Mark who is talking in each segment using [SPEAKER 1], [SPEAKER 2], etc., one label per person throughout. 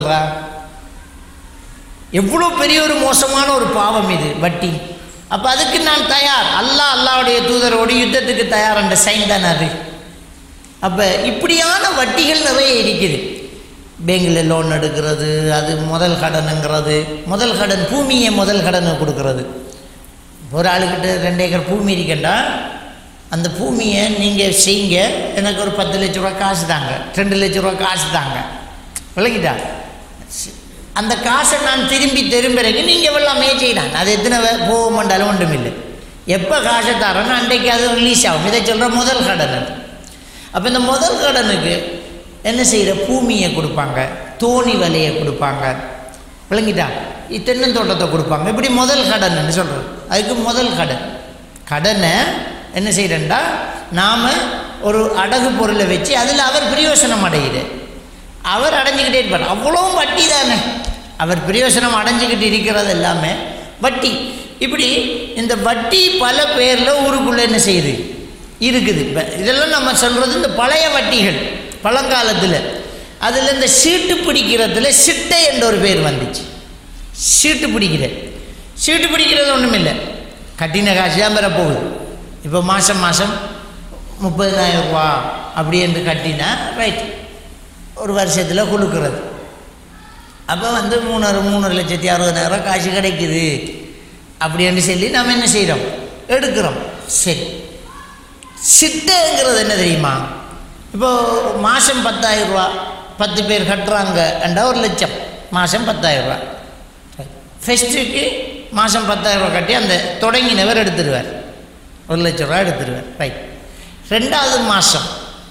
[SPEAKER 1] சொல்றா எவ்வளோ பெரிய ஒரு மோசமான ஒரு பாவம் இது வட்டி அப்போ அதுக்கு நான் தயார் அல்லாஹ் அல்லாவுடைய தூதரோடு யுத்தத்துக்கு தயார் என்ற சைன் தானே அது அப்போ இப்படியான வட்டிகள் நிறைய இருக்குது பேங்கில் லோன் எடுக்கிறது அது முதல் கடனுங்கிறது முதல் கடன் பூமியை முதல் கடனை கொடுக்கறது ஒரு ஆளுக்கிட்ட ரெண்டு ஏக்கர் பூமி இருக்கண்டா அந்த பூமியை நீங்கள் செய்யுங்க எனக்கு ஒரு பத்து லட்ச ரூபா காசு தாங்க ரெண்டு லட்ச ரூபா காசு தாங்க விளங்கிட்டா சி- அந்த காசை நான் திரும்பி திரும்புறதுக்கு நீங்கள் எல்லாமே செய்யலாம் அது எத்தனை வே- போக மாட்டாலும் ஒன்றும் இல்லை எப்போ காசை தரேன்னு அன்றைக்கு அது ரிலீஸ் ஆகும் இதை சொல்கிற முதல் கடன் அது அப்போ இந்த முதல் கடனுக்கு என்ன செய்கிற பூமியை கொடுப்பாங்க தோணி வலையை கொடுப்பாங்க விளங்கிட்டா இ- தென்னந்தோட்டத்தை கொடுப்பாங்க இப்படி முதல் கடன்னு சொல்கிறது அதுக்கு முதல் கடன் கடனை என்ன செய்கிறேன்டா நாம் ஒரு அடகு பொருளை வச்சு அதில் அவர் பிரயோசனம் அடையுது அவர் அடைஞ்சிக்கிட்டே இருப்பார் அவ்வளவும் வட்டி தானே அவர் பிரயோசனம் அடைஞ்சிக்கிட்டு இருக்கிறது எல்லாமே வட்டி இப்படி இந்த வட்டி பல பேரில் ஊருக்குள்ளே என்ன செய்யுது இருக்குது இப்போ இதெல்லாம் நம்ம சொல்கிறது இந்த பழைய வட்டிகள் பழங்காலத்தில் அதில் இந்த சீட்டு பிடிக்கிறதுல சிட்டை என்ற ஒரு பேர் வந்துச்சு சீட்டு பிடிக்கிற சீட்டு பிடிக்கிறது ஒன்றும் இல்லை கட்டின காசு தான் பெற போகுது இப்போ மாதம் மாதம் முப்பதினாயிரம் ரூபா அப்படி என்று கட்டினா ரைட் ஒரு வருஷத்தில் கொடுக்குறது அப்போ வந்து மூணு மூணு லட்சத்தி அறுபதாயிரம் காசு கிடைக்குது அப்படின்னு சொல்லி நம்ம என்ன செய்கிறோம் எடுக்கிறோம் சரி சிட்டைங்கிறது என்ன தெரியுமா இப்போ மாதம் பத்தாயிரம் ரூபா பத்து பேர் கட்டுறாங்க என்றா ஒரு லட்சம் மாதம் பத்தாயிரம் ரூபா ஃபெஸ்ட்டுக்கு மாதம் பத்தாயிரம் ரூபா கட்டி அந்த தொடங்கினவர் எடுத்துடுவார் ஒரு லட்ச ரூபா எடுத்துடுவார் ரைட் ரெண்டாவது மாதம்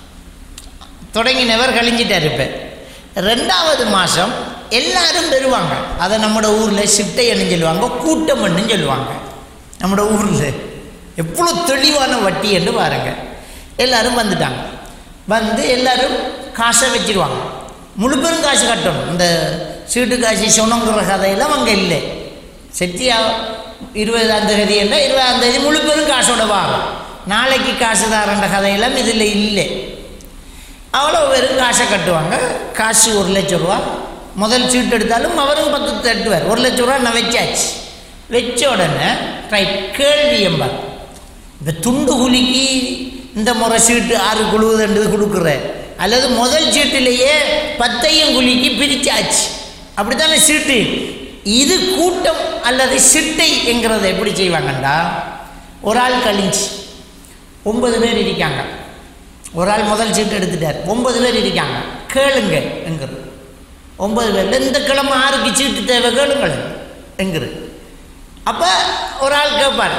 [SPEAKER 1] தொடங்கினவர் கழிஞ்சிட்டார் இப்போ ரெண்டாவது மாதம் எல்லாரும் பெறுவாங்க அதை நம்மளோட ஊரில் சிட்டைன்னு சொல்லுவாங்க கூட்டம்னு சொல்லுவாங்க நம்மளோட ஊரில் எவ்வளோ தெளிவான வட்டி என்று பாருங்க எல்லாரும் வந்துட்டாங்க வந்து எல்லாரும் காசை வச்சிருவாங்க முழு பெரும் காசு கட்டணும் இந்த சீட்டு காசு சொன்னங்கிற கதையெல்லாம் அங்கே இல்லை செத்தியா இருபதாம் தேதி என்றால் இருபதாம் தேதி முழு பெரும் காசோட வாங்க நாளைக்கு காசு தாரன்ற கதையெல்லாம் இதில் இல்லை அவ்வளோ வெறும் காசை கட்டுவாங்க காசு ஒரு லட்ச ரூபா முதல் சீட்டு எடுத்தாலும் அவரும் பத்து தட்டுவார் ஒரு லட்ச ரூபா நான் வச்சாச்சு வச்ச உடனே ரைட் கேள்வி எம்பார் இப்போ துண்டு குலுக்கி இந்த முறை சீட்டு ஆறு குழுவுதுன்றது கொடுக்குற அல்லது முதல் சீட்டிலேயே பத்தையும் குலுக்கி பிரிச்சாச்சு அப்படித்தானே சீட்டு இது கூட்டம் அல்லது சிட்டை என்கிறத எப்படி செய்வாங்கண்டா ஒரு ஆள் கழிஞ்சு ஒன்பது பேர் இருக்காங்க ஒரு ஆள் முதல் சீட்டு எடுத்துட்டார் ஒன்பது பேர் இருக்காங்க கேளுங்க எங்கிறது ஒன்பது பேரில் இந்த கிழமை ஆறுக்கு சீட்டு தேவை கேளுங்கள் எங்கிறது அப்போ ஒரு ஆள் கேட்பார்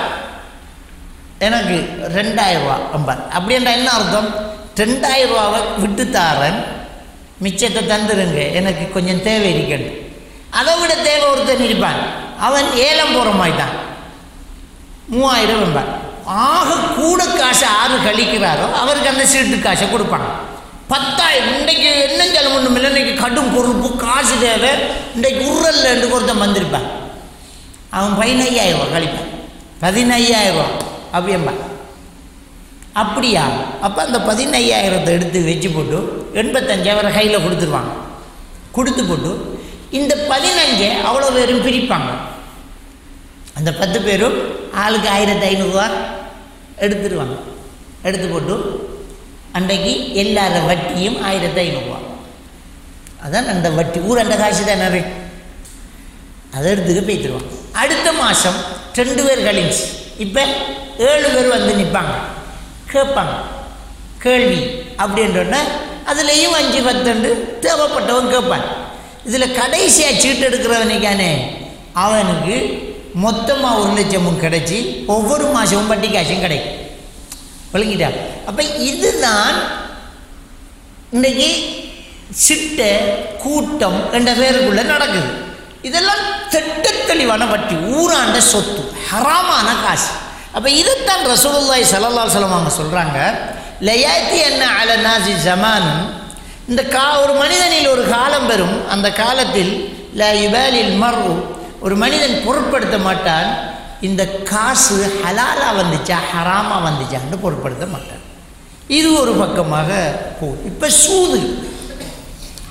[SPEAKER 1] எனக்கு ரெண்டாயிரம் ரூபா அம்பார் அப்படின்றா என்ன அர்த்தம் ரெண்டாயிரம் ரூபாவை விட்டு தாரன் மிச்சத்தை தந்துருங்க எனக்கு கொஞ்சம் தேவை இருக்கணும் அதை விட தேவை ஒருத்தன் இருப்பான் அவன் ஏலம் போகிற மாதிரி தான் மூவாயிரம் என்பார் ஆக கூட காசை ஆறு கழிக்கிறாரோ அவருக்கு அந்த சீட்டு காசை கொடுப்பாங்க பத்தாயிரம் இன்றைக்கு என்ன செலவு ஒன்றும் இல்லை இன்றைக்கி கடும் பொறுப்பு காசு தேவை இன்றைக்கு உரல்ல ரெண்டு ஒருத்தன் வந்திருப்பான் அவன் பதினையாயிரம் ரூபா கழிப்பான் பதினையாயிரம் ரூபா அப்படியம்பா அப்படியா அப்போ அந்த பதினையாயிரத்தை எடுத்து வச்சு போட்டு எண்பத்தஞ்சாயிரம் கையில் கொடுத்துருவாங்க கொடுத்து போட்டு இந்த பதினஞ்சை அவ்வளோ பேரும் பிரிப்பாங்க அந்த பத்து பேரும் ஆளுக்கு ஆயிரத்தி ஐநூறுரூவா எடுத்துருவாங்க எடுத்து போட்டு அன்றைக்கு எல்லார வட்டியும் ஆயிரத்தி ஐநூறுரூவா அதான் அந்த வட்டி ஊர் அந்த காசு தானே இருக்கு. அதை எடுத்துக்க போய்த்துருவாங்க அடுத்த மாதம் ரெண்டு பேர் கழிஞ்சு இப்போ ஏழு பேர் வந்து நிற்பாங்க கேட்பாங்க கேள்வி அப்படின்றோன்னா அதுலேயும் அஞ்சு பத்துண்டு தேவைப்பட்டவன் கேட்பான் இதில் கடைசியாக சீட்டு எடுக்கிறவனுக்கானே அவனுக்கு மொத்தமாக ஒரு லட்சமும் கிடைச்சி ஒவ்வொரு மாதமும் வட்டி காசும் கிடைக்கும் விளங்கிட்டா அப்போ இதுதான் இன்றைக்கி சிட்டை கூட்டம் என்ற பேருக்குள்ளே நடக்குது இதெல்லாம் திட்ட தெளிவான வட்டி ஊராண்ட சொத்து ஹராமான காசு அப்போ இதைத்தான் ரசூலுல்லாஹி ஸல்லல்லாஹு அலைஹி வஸல்லம் அவங்க சொல்கிறாங்க லயாத்தி என்ன அல நாசி ஜமானும் இந்த கா ஒரு மனிதனில் ஒரு காலம் பெறும் அந்த காலத்தில் ல யுபாலில் மர்வு ஒரு மனிதன் பொருட்படுத்த மாட்டான் இந்த காசு ஹலாலாக வந்துச்சா ஹராமாக வந்துச்சான்னு பொருட்படுத்த மாட்டான் இது ஒரு பக்கமாக போகுது இப்போ சூது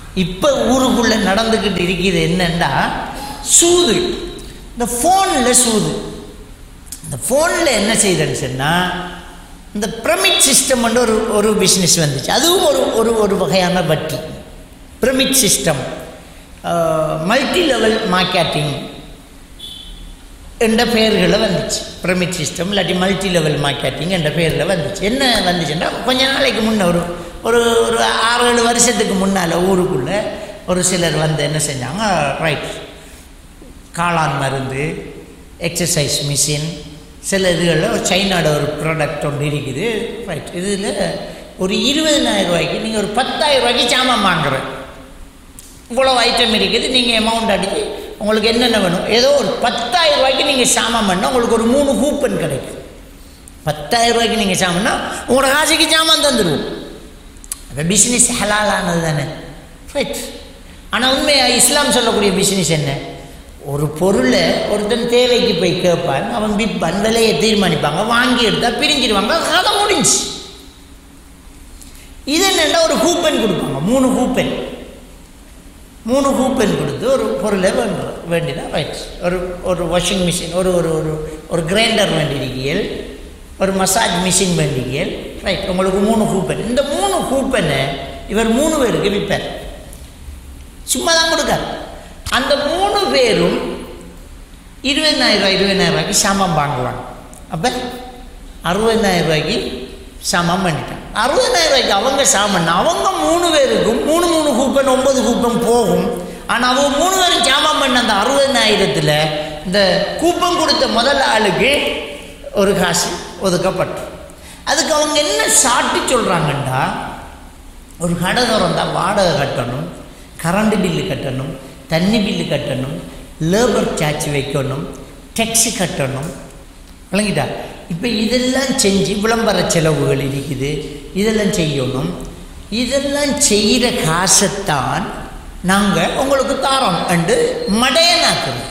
[SPEAKER 1] இப்போ ஊருக்குள்ளே நடந்துக்கிட்டு இருக்குது என்னன்னா சூது இந்த ஃபோனில் சூது இந்த ஃபோனில் என்ன செய்யுதுன்னு சொன்னால் இந்த பிரமிட் சிஸ்டம் ஒரு ஒரு பிஸ்னஸ் வந்துச்சு அதுவும் ஒரு ஒரு ஒரு வகையான வட்டி pyramid system multi level marketing என்ற பெயர்களில் வந்துச்சு பிரமிட் சிஸ்டம் இல்லாட்டி மல்டி லெவல் மார்க்கெட்டிங் என்ற பெயரில் வந்துச்சு என்ன வந்துச்சுன்னா கொஞ்ச நாளைக்கு முன்ன ஒரு ஒரு ஒரு ஆறு ஏழு வருஷத்துக்கு முன்னால் ஊருக்குள்ளே ஒரு சிலர் வந்து என்ன செஞ்சாங்க ரைட் காளான் மருந்து எக்ஸசைஸ் மிஷின் சில இதுகளில் ஒரு சைனாட ஒரு ப்ராடக்ட் ஒன்று இருக்குது ரைட் இதில் ஒரு இருபதனாயிரம் ரூபாய்க்கு நீங்கள் ஒரு பத்தாயிரம் ரூபாய்க்கு சாமான் வாங்குறேன் இவ்வளோ ஐட்டம் இருக்குது நீங்கள் அமௌண்ட் அடித்து உங்களுக்கு என்னென்ன வேணும் ஏதோ ஒரு பத்தாயிரம் ரூபாய்க்கு நீங்கள் சாமான் பண்ணால் உங்களுக்கு ஒரு மூணு கூப்பன் கிடைக்கும் பத்தாயிரம் ரூபாய்க்கு நீங்கள் சாமான்னா உங்களோட காசுக்கு சாமான் தந்துடுவோம் அப்போ பிஸ்னஸ் ஹலாலானது தானே ரைட் ஆனால் உண்மையாக இஸ்லாம் சொல்லக்கூடிய பிஸ்னஸ் என்ன ஒரு பொருளை ஒருத்தன் தேவைக்கு போய் கேட்பான் அவன் விற்பான் விலையை தீர்மானிப்பாங்க வாங்கி எடுத்தால் பிரிஞ்சிடுவாங்க கதை முடிஞ்சு இது என்னென்னா ஒரு கூப்பன் கொடுப்பாங்க மூணு கூப்பன் மூணு கூப்பன் கொடுத்து ஒரு பொருளை வேண்டுறோம் வேண்டினா ரைட் ஒரு ஒரு வாஷிங் மிஷின் ஒரு ஒரு ஒரு ஒரு கிரைண்டர் வேண்டியிருக்கியல் ஒரு மசாஜ் மிஷின் வேண்டியிருக்கியல் ரைட் உங்களுக்கு மூணு கூப்பன் இந்த மூணு கூப்பனை இவர் மூணு பேருக்கு விற்பார் சும்மா தான் கொடுக்கார் அந்த மூணு பேரும் இருபதாயிரம் ரூபாய் இருபதாயிரம் ரூபாய்க்கு சாமான் வாங்குவாங்க அப்போ அறுபதாயிரம் ரூபாய்க்கு சாமான் பண்ணிட்டாங்க அறுபதாயிரம் ரூபாய்க்கு அவங்க சாமான் அவங்க மூணு பேருக்கும் மூணு மூணு கூப்பன் ஒன்பது கூப்பன் போகும் ஆனால் அவங்க மூணு பேரும் சாமான் பண்ண அந்த அறுபதாயிரத்தில் இந்த கூப்பன் கொடுத்த முதல் ஆளுக்கு ஒரு காசு ஒதுக்கப்பட்டு அதுக்கு அவங்க என்ன சாட்டி சொல்கிறாங்கண்டா ஒரு கடை திறந்தா வாடகை கட்டணும் கரண்ட் பில்லு கட்டணும் தண்ணி பில்லு கட்டணும் லேபர் சார்ஜ் வைக்கணும் டெக்ஸ் கட்டணும் விளங்கிட்டா இப்போ இதெல்லாம் செஞ்சு விளம்பர செலவுகள் இருக்குது இதெல்லாம் செய்யணும் இதெல்லாம் செய்கிற காசைத்தான் நாங்கள் உங்களுக்கு தாரோம் என்று மடையனாக்குது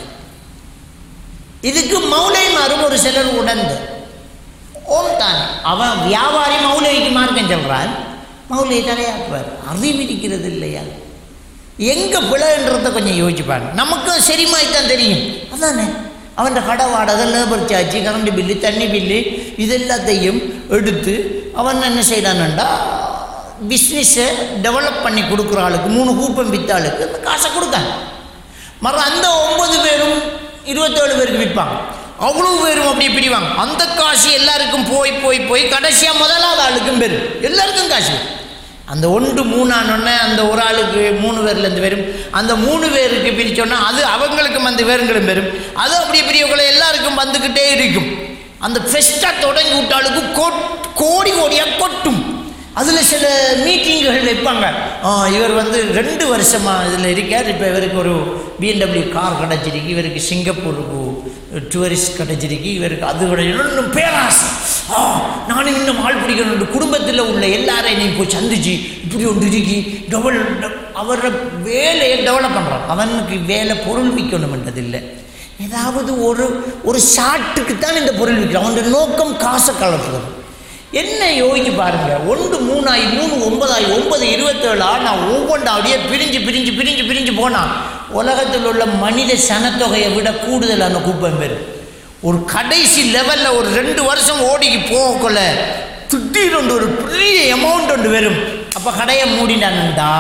[SPEAKER 1] இதுக்கு மௌலைமாரும் ஒரு சிலர் உணர்ந்து ஓம் தான் அவன் வியாபாரி மௌலவிக்கு மார்க்கம் சொல்கிறான் மௌலியை தலையாக்குவார் அறிவு இருக்கிறது இல்லையா எங்கே பிழைன்றத கொஞ்சம் யோசிப்பாங்க நமக்கும் சரிமாய்த்தான் தெரியும் அதானே அவன் கடை வாடகை லேபர் சார்ஜ் கரண்ட் பில்லு தண்ணி பில்லு இது எல்லாத்தையும் எடுத்து அவன் என்ன செய்கிறான்டா பிஸ்னஸை டெவலப் பண்ணி கொடுக்குற ஆளுக்கு மூணு கூப்பம் வித்த ஆளுக்கு அந்த காசை கொடுத்தாங்க மறு அந்த ஒன்பது பேரும் இருபத்தேழு பேருக்கு விற்பாங்க அவ்வளோ பேரும் அப்படியே பிடிவாங்க அந்த காசு எல்லாருக்கும் போய் போய் போய் கடைசியாக முதலாவது ஆளுக்கும் பெரும் எல்லாருக்கும் காசு அந்த ஒன்று மூணானொன்னே அந்த ஒரு ஆளுக்கு மூணு பேர்லேருந்து வரும் அந்த மூணு பேருக்கு பிரித்தோன்னா அது அவங்களுக்கும் அந்த பேருங்களும் வரும் அது அப்படியே பெரியவங்களை எல்லாருக்கும் வந்துக்கிட்டே இருக்கும் அந்த ஃபெஸ்ட்டாக தொடங்கி விட்டாளுக்கு கொட் கோடி கோடியாக கொட்டும் அதில் சில மீட்டிங்குகள் வைப்பாங்க ஆ, இவர் வந்து ரெண்டு வருஷமாக இதில் இருக்கார் இப்போ இவருக்கு ஒரு பிஎன்டபிள்யூ கார் கிடச்சிருக்கு இவருக்கு சிங்கப்பூருக்கு டூரிஸ்ட் கிடச்சிருக்கு இவருக்கு அது கிடைச்சிருக்கு இன்னும் பேராசை ஆ நானும் இன்னும் ஆள் பிடிக்கணும் குடும்பத்தில் உள்ள எல்லாரையும் நீ போய் சந்திச்சு இப்படி ஒன்று இருக்கி டெவல் அவரோட வேலையை டெவலப் பண்ணுறான் அவனுக்கு வேலை பொருள் விற்கணும்ன்றது இல்லை ஏதாவது ஒரு ஒரு ஷாட்டுக்கு தான் இந்த பொருள் விற்கிறான் அவனுடைய நோக்கம் காசை கலப்புறது என்ன யோசிச்சு பாருங்க ஒன்று மூணாயி மூணு ஒன்பதாயி ஒன்பது இருபத்தேழு நான் ஒவ்வொன்றா அப்படியே பிரிஞ்சு பிரிஞ்சு பிரிஞ்சு பிரிஞ்சு போனான் உலகத்தில் உள்ள மனித சனத்தொகையை விட கூடுதலான கூப்பம் பேர் ஒரு கடைசி லெவலில் ஒரு ரெண்டு வருஷம் ஓடிக்கு போகக்குள்ள திடீர்னு ஒரு பெரிய அமௌண்ட் ஒன்று வரும் அப்போ கடையை மூடினானுண்டா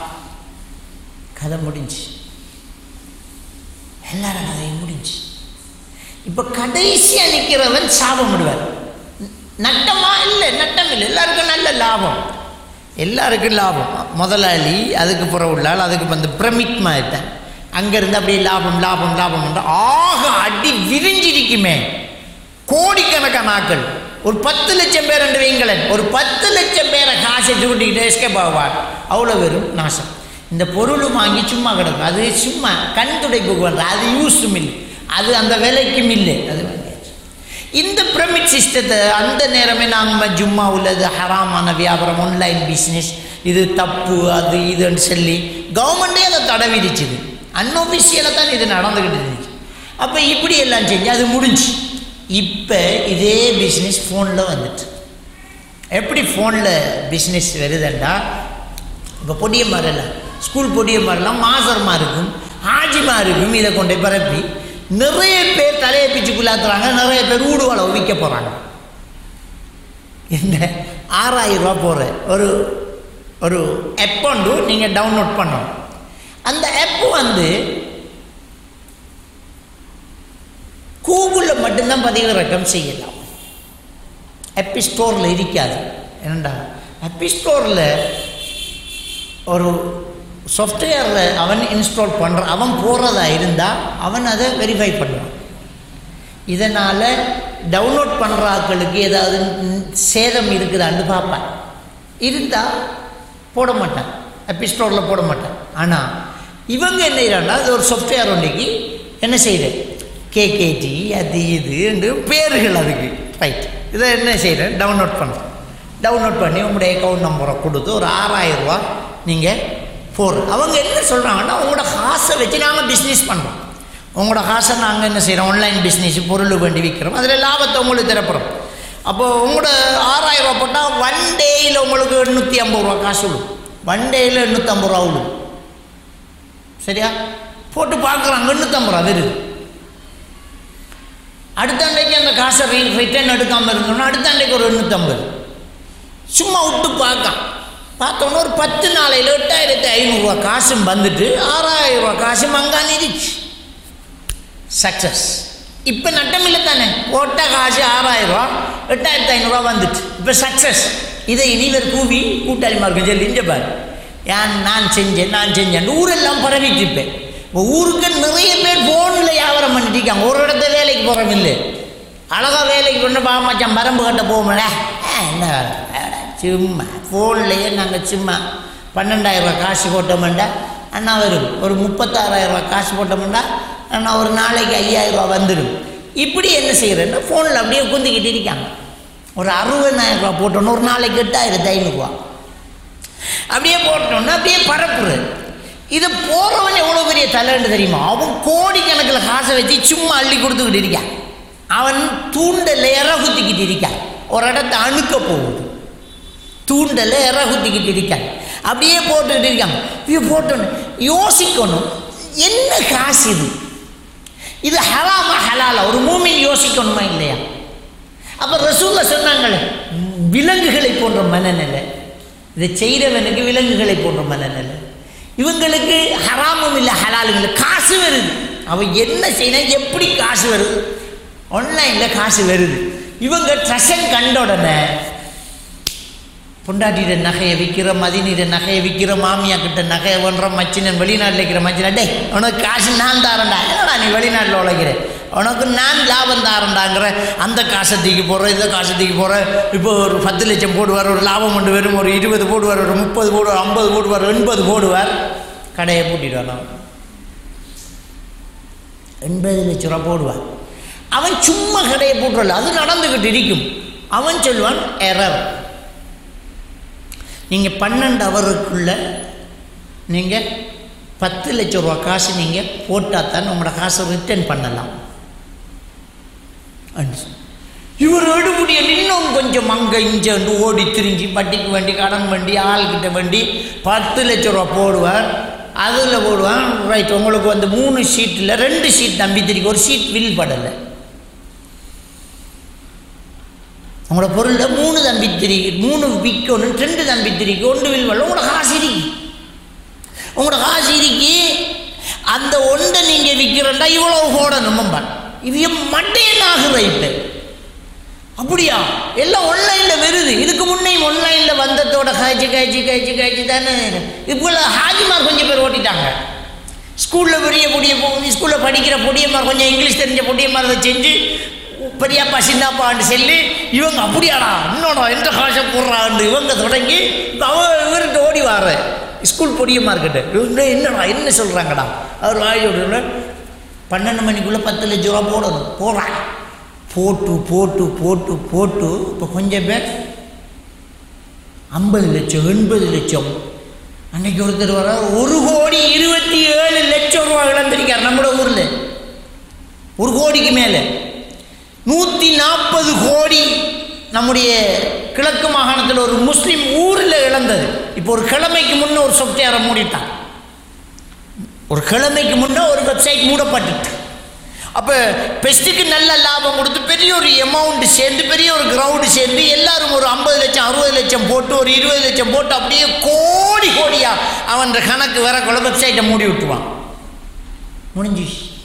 [SPEAKER 1] கதை முடிஞ்சு எல்லாரும் கதையும் முடிஞ்சு இப்போ கடைசியாக நிற்கிறவன் சாபம் விடுவார் நட்டமா இல்லை நட்டம் இல்லை எல்லாருக்கும் நல்ல லாபம் எல்லாருக்கும் லாபம் முதலாளி அதுக்கு புறம் உள்ளால் அதுக்கு வந்து பிரமிட் மாயிட்டேன் அங்கேருந்து அப்படியே லாபம் லாபம் லாபம் ஆக அடி விரிஞ்சிருக்குமே கோடிக்கணக்கான ஆட்கள் ஒரு பத்து லட்சம் பேர் என்று வைங்களேன் ஒரு பத்து லட்சம் பேரை காசை தூண்டிக்கிட்டு எஸ்கேப் ஆவார் அவ்வளோ வெறும் நாசம் இந்த பொருளும் வாங்கி சும்மா கிடக்கும் அது சும்மா கண் துடைப்பு பண்ணுற அது யூஸும் இல்லை அது அந்த விலைக்கும் இல்லை அது வாங்கியாச்சு இந்த பிரமிட் சிஸ்டத்தை அந்த நேரமே நாங்கள் ஜும்மா உள்ளது ஹராமான வியாபாரம் ஆன்லைன் பிஸ்னஸ் இது தப்பு அது இதுன்னு சொல்லி கவர்மெண்ட்டே அதை தடை விதிச்சுது அன்ஒஃபிஷியலாக தான் இது நடந்துக்கிட்டு இருந்துச்சு அப்போ இப்படி எல்லாம் செஞ்சு அது முடிஞ்சு இப்போ இதே பிஸ்னஸ் ஃபோனில் வந்துட்டு எப்படி ஃபோனில் பிஸ்னஸ் வருதுண்டா இப்போ பொடிய மாதிரில ஸ்கூல் பொடியம்மாரெல்லாம் மாசர்மா இருக்கும் ஆஜிமா இருக்கும் இதை கொண்டு போய் பரப்பி நிறைய பேர் தலையை பிச்சு குள்ளாத்துறாங்க நிறைய பேர் ஊடுவலை விற்க போகிறாங்க என்ன ஆறாயிரம் ரூபா போகிற ஒரு ஒரு ஆப் ஒன்று நீங்கள் டவுன்லோட் பண்ணணும் அந்த ஆப் வந்து கூகுளில் மட்டும்தான் பதிவிறக்கம் செய்யலாம் ஆப்பி ஸ்டோரில் இருக்காது என்னடா ஆப்பி ஸ்டோரில் ஒரு சாஃப்ட்வேரில் அவன் இன்ஸ்டால் பண்ணுற அவன் போகிறதா இருந்தால் அவன் அதை வெரிஃபை பண்ணுவான் இதனால் டவுன்லோட் பண்ணுற ஆட்களுக்கு ஏதாவது சேதம் இருக்குதான்னு பார்ப்பேன் இருந்தால் போட மாட்டேன் ஆப்பி ஸ்டோரில் போட மாட்டேன் ஆனால் இவங்க என்ன செய்கிறாங்கன்னா அது ஒரு சாஃப்ட்வேர் ஒன்றைக்கு என்ன செய்யுது கேகேடி அது இது என்று பேர்கள் அதுக்கு ரைட் இதை என்ன செய்கிறேன் டவுன்லோட் பண்ணுறேன் டவுன்லோட் பண்ணி உங்களுடைய அக்கௌண்ட் நம்பரை கொடுத்து ஒரு ஆறாயிரம் ரூபா நீங்கள் போடுற அவங்க என்ன சொல்கிறாங்கன்னா உங்களோட காசை வச்சு நாங்கள் பிஸ்னஸ் பண்ணுறோம் உங்களோட காசை நாங்கள் என்ன செய்கிறோம் ஆன்லைன் பிஸ்னஸ் பொருள் வேண்டி விற்கிறோம் அதில் லாபத்தை உங்களுக்கு திறப்புறோம் அப்போது உங்களோட ஆறாயிரம் ரூபா போட்டால் ஒன் டேயில் உங்களுக்கு எண்ணூற்றி ஐம்பது ரூபா காசு விடும் ஒன் டேயில் எண்ணூற்றம்பது ரூபா விடும் சரியா போட்டு பார்க்குறாங்க எண்ணூற்றம்பது ரூபா வருது அடுத்த அன்றைக்கு அந்த காசை ரிட்டர்ன் எடுக்காமல் இருந்தோம்னா அடுத்த அன்றைக்கு ஒரு எண்ணூற்றம்பது சும்மா விட்டு பார்க்கான் பார்த்தோன்னே ஒரு பத்து நாளையில் எட்டாயிரத்தி ஐநூறுரூவா காசும் வந்துட்டு ஆறாயிரம் ரூபா காசும் அங்கானிருச்சு சக்ஸஸ் இப்போ நட்டமில்லை தானே போட்ட காசு ஆறாயிரம் ரூபா எட்டாயிரத்தி ஐநூறுரூவா வந்துட்டு இப்போ சக்ஸஸ் இதை இனிவர் கூவி கூட்டாளிமார்க்கு சொல்லி இங்கே பாரு ஏன் நான் செஞ்சேன் நான் செஞ்சேன் ஊரெல்லாம் பரவிட்டு இருப்பேன் இப்போ ஊருக்கு நிறைய பேர் ஃபோனில் வியாபாரம் பண்ணிட்டு இருக்காங்க ஒரு இடத்த வேலைக்கு போகிறோம் இல்லை அழகாக வேலைக்கு கொண்டு பா மச்சான் பரம்பு கட்ட போகல என்ன வேலை வேலை சும்மா ஃபோன்லேயே நாங்கள் சும்மா பன்னெண்டாயிரம் ரூபாய் காசு போட்டோம்டா அண்ணா வரும் ஒரு முப்பத்தாறாயிரம் ரூபாய் காசு போட்டோம்டா அண்ணா ஒரு நாளைக்கு ஐயாயிரம் ரூபாய் வந்துடும் இப்படி என்ன செய்கிறேன்னா ஃபோனில் அப்படியே குந்திக்கிட்டு இருக்காங்க ஒரு அறுபதாயிரம் ரூபாய் போட்டோன்னு ஒரு நாளைக்கு எட்டாயிரத்து ஐநூறுரூவா அப்படியே போட்டோன்னா அப்படியே பரப்புறது இதை போகிறவன் எவ்வளோ பெரிய தலைன்னு தெரியுமா அவன் கோடிக்கணக்கில் காசை வச்சு சும்மா அள்ளி கொடுத்துக்கிட்டு இருக்கான் அவன் தூண்டல இற குத்திக்கிட்டு இருக்கான் ஒரு இடத்த அணுக்க போகுது தூண்டல இற குத்திக்கிட்டு இருக்கான் அப்படியே போட்டுக்கிட்டு இருக்காங்க இது போட்டோன்னு யோசிக்கணும் என்ன காசு இது இது ஹலாமா ஹலாலா ஒரு மூமின் யோசிக்கணுமா இல்லையா அப்போ ரசூல்ல சொன்னாங்களே விலங்குகளை போன்ற மனநிலை இதை செய்கிறவனுக்கு விலங்குகளை போன்ற மனநிலை இவங்களுக்கு ஹராமும் இல்லை ஹலாலும் இல்லை காசு வருது அவன் என்ன செய்யணும் எப்படி காசு வருது ஆன்லைனில் காசு வருது இவங்க ட்ரெஷன் கண்ட உடனே பொண்டாட்டிட நகையை விற்கிற மதினிட நகையை விற்கிற மாமியா கிட்ட நகையை ஒன்ற மச்சினன் வெளிநாட்டில் இருக்கிற மச்சினா டேய் உனக்கு காசு நான் தாரண்டா என்னடா நீ வெளிநாட்டில் உழைக்கிற உனக்கு நான் லாபம் தாரண்டாங்கிற அந்த காசை தூக்கி போடுற இந்த காசை தூக்கி போடுற இப்போ ஒரு பத்து லட்சம் போடுவார் ஒரு லாபம் கொண்டு வரும் ஒரு இருபது போடுவார் ஒரு முப்பது போடுவார் ஐம்பது போடுவார் எண்பது போடுவார் கடையை பூட்டிடுவார் அவன் எண்பது லட்ச ரூபா போடுவான் அவன் சும்மா கடையை போட்டுறல அது நடந்துக்கிட்டு இருக்கும் அவன் சொல்லுவான் எரர் நீங்கள் பன்னெண்டு அவருக்குள்ள நீங்கள் பத்து லட்ச ரூபா காசு நீங்கள் போட்டால் தான் உங்களோட காசை ரிட்டர்ன் பண்ணலாம் இவர் எடுபடிய இன்னும் கொஞ்சம் அங்கே இங்கே வந்து ஓடி திரிஞ்சு வட்டிக்கு வண்டி கடன் வண்டி ஆள்கிட்ட வண்டி பத்து லட்ச ரூபா போடுவார் அதில் போடுவான் ரைட் உங்களுக்கு வந்து மூணு ஷீட்டில் ரெண்டு ஷீட் நம்பி திரிக்கு ஒரு ஷீட் வில் படலை உங்களோட பொருளில் மூணு தம்பி திரிக்கு மூணு விற்கணும் ரெண்டு தம்பி திரிக்கு ஒன்று வில் படல உங்களோட காசு இருக்கு உங்களோட காசு இருக்கு அந்த ஒன்றை நீங்கள் விற்கிறண்டா இவ்வளோ போடணும் நம்பன் இது மட்டையன் ஆகுற இப்போ அப்படியா எல்லாம் ஆன்லைனில் வருது இதுக்கு முன்னே ஆன்லைனில் வந்ததோட காய்ச்சி காய்ச்சி காய்ச்சி காய்ச்சி தானே இப்போ ஹாஜிமார் கொஞ்சம் பேர் ஓட்டிட்டாங்க ஸ்கூலில் பெரிய பொடிய ஸ்கூலில் படிக்கிற பொடியம்மார் கொஞ்சம் இங்கிலீஷ் தெரிஞ்ச பொடியம்மார் அதை செஞ்சு பெரியப்பா சின்னப்பான்னு சொல்லி இவங்க அப்படியாடா இன்னொடா எந்த காசை போடுறான்னு இவங்க தொடங்கி இப்போ அவன் இவர்கிட்ட ஓடி வார ஸ்கூல் பொடியம்மார்கிட்ட இவங்க என்னடா என்ன சொல்கிறாங்கடா அவர் வாயோட பன்னெண்டு மணிக்குள்ளே பத்து லட்ச ரூபா போடணும் போடுறான் போட்டு போட்டு போட்டு போட்டு இப்போ கொஞ்சம் பேர் ஐம்பது லட்சம் எண்பது லட்சம் அன்னைக்கு ஒருத்தர் வர ஒரு கோடி இருபத்தி ஏழு லட்சம் ரூபா இழந்திருக்கார் நம்மளோட ஊரில் ஒரு கோடிக்கு மேலே நூற்றி நாற்பது கோடி நம்முடைய கிழக்கு மாகாணத்தில் ஒரு முஸ்லீம் ஊரில் இழந்தது இப்போ ஒரு கிழமைக்கு முன்னே ஒரு சொப்டையாரை மூடிட்டான் ஒரு கிழமைக்கு முன்னே ஒரு வெப்சைட் மூடப்பட்டுட்டு அப்போ பெஸ்ட்டுக்கு நல்ல லாபம் கொடுத்து பெரிய ஒரு அமௌண்ட் சேர்ந்து பெரிய ஒரு கிரவுண்டு சேர்ந்து எல்லாரும் ஒரு ஐம்பது லட்சம் அறுபது லட்சம் போட்டு ஒரு இருபது லட்சம் போட்டு அப்படியே கோடி கோடியா அவன் கணக்கு வரக்குள்ள வெப்சைட்டை மூடி விட்டுருவான் முடிஞ்சு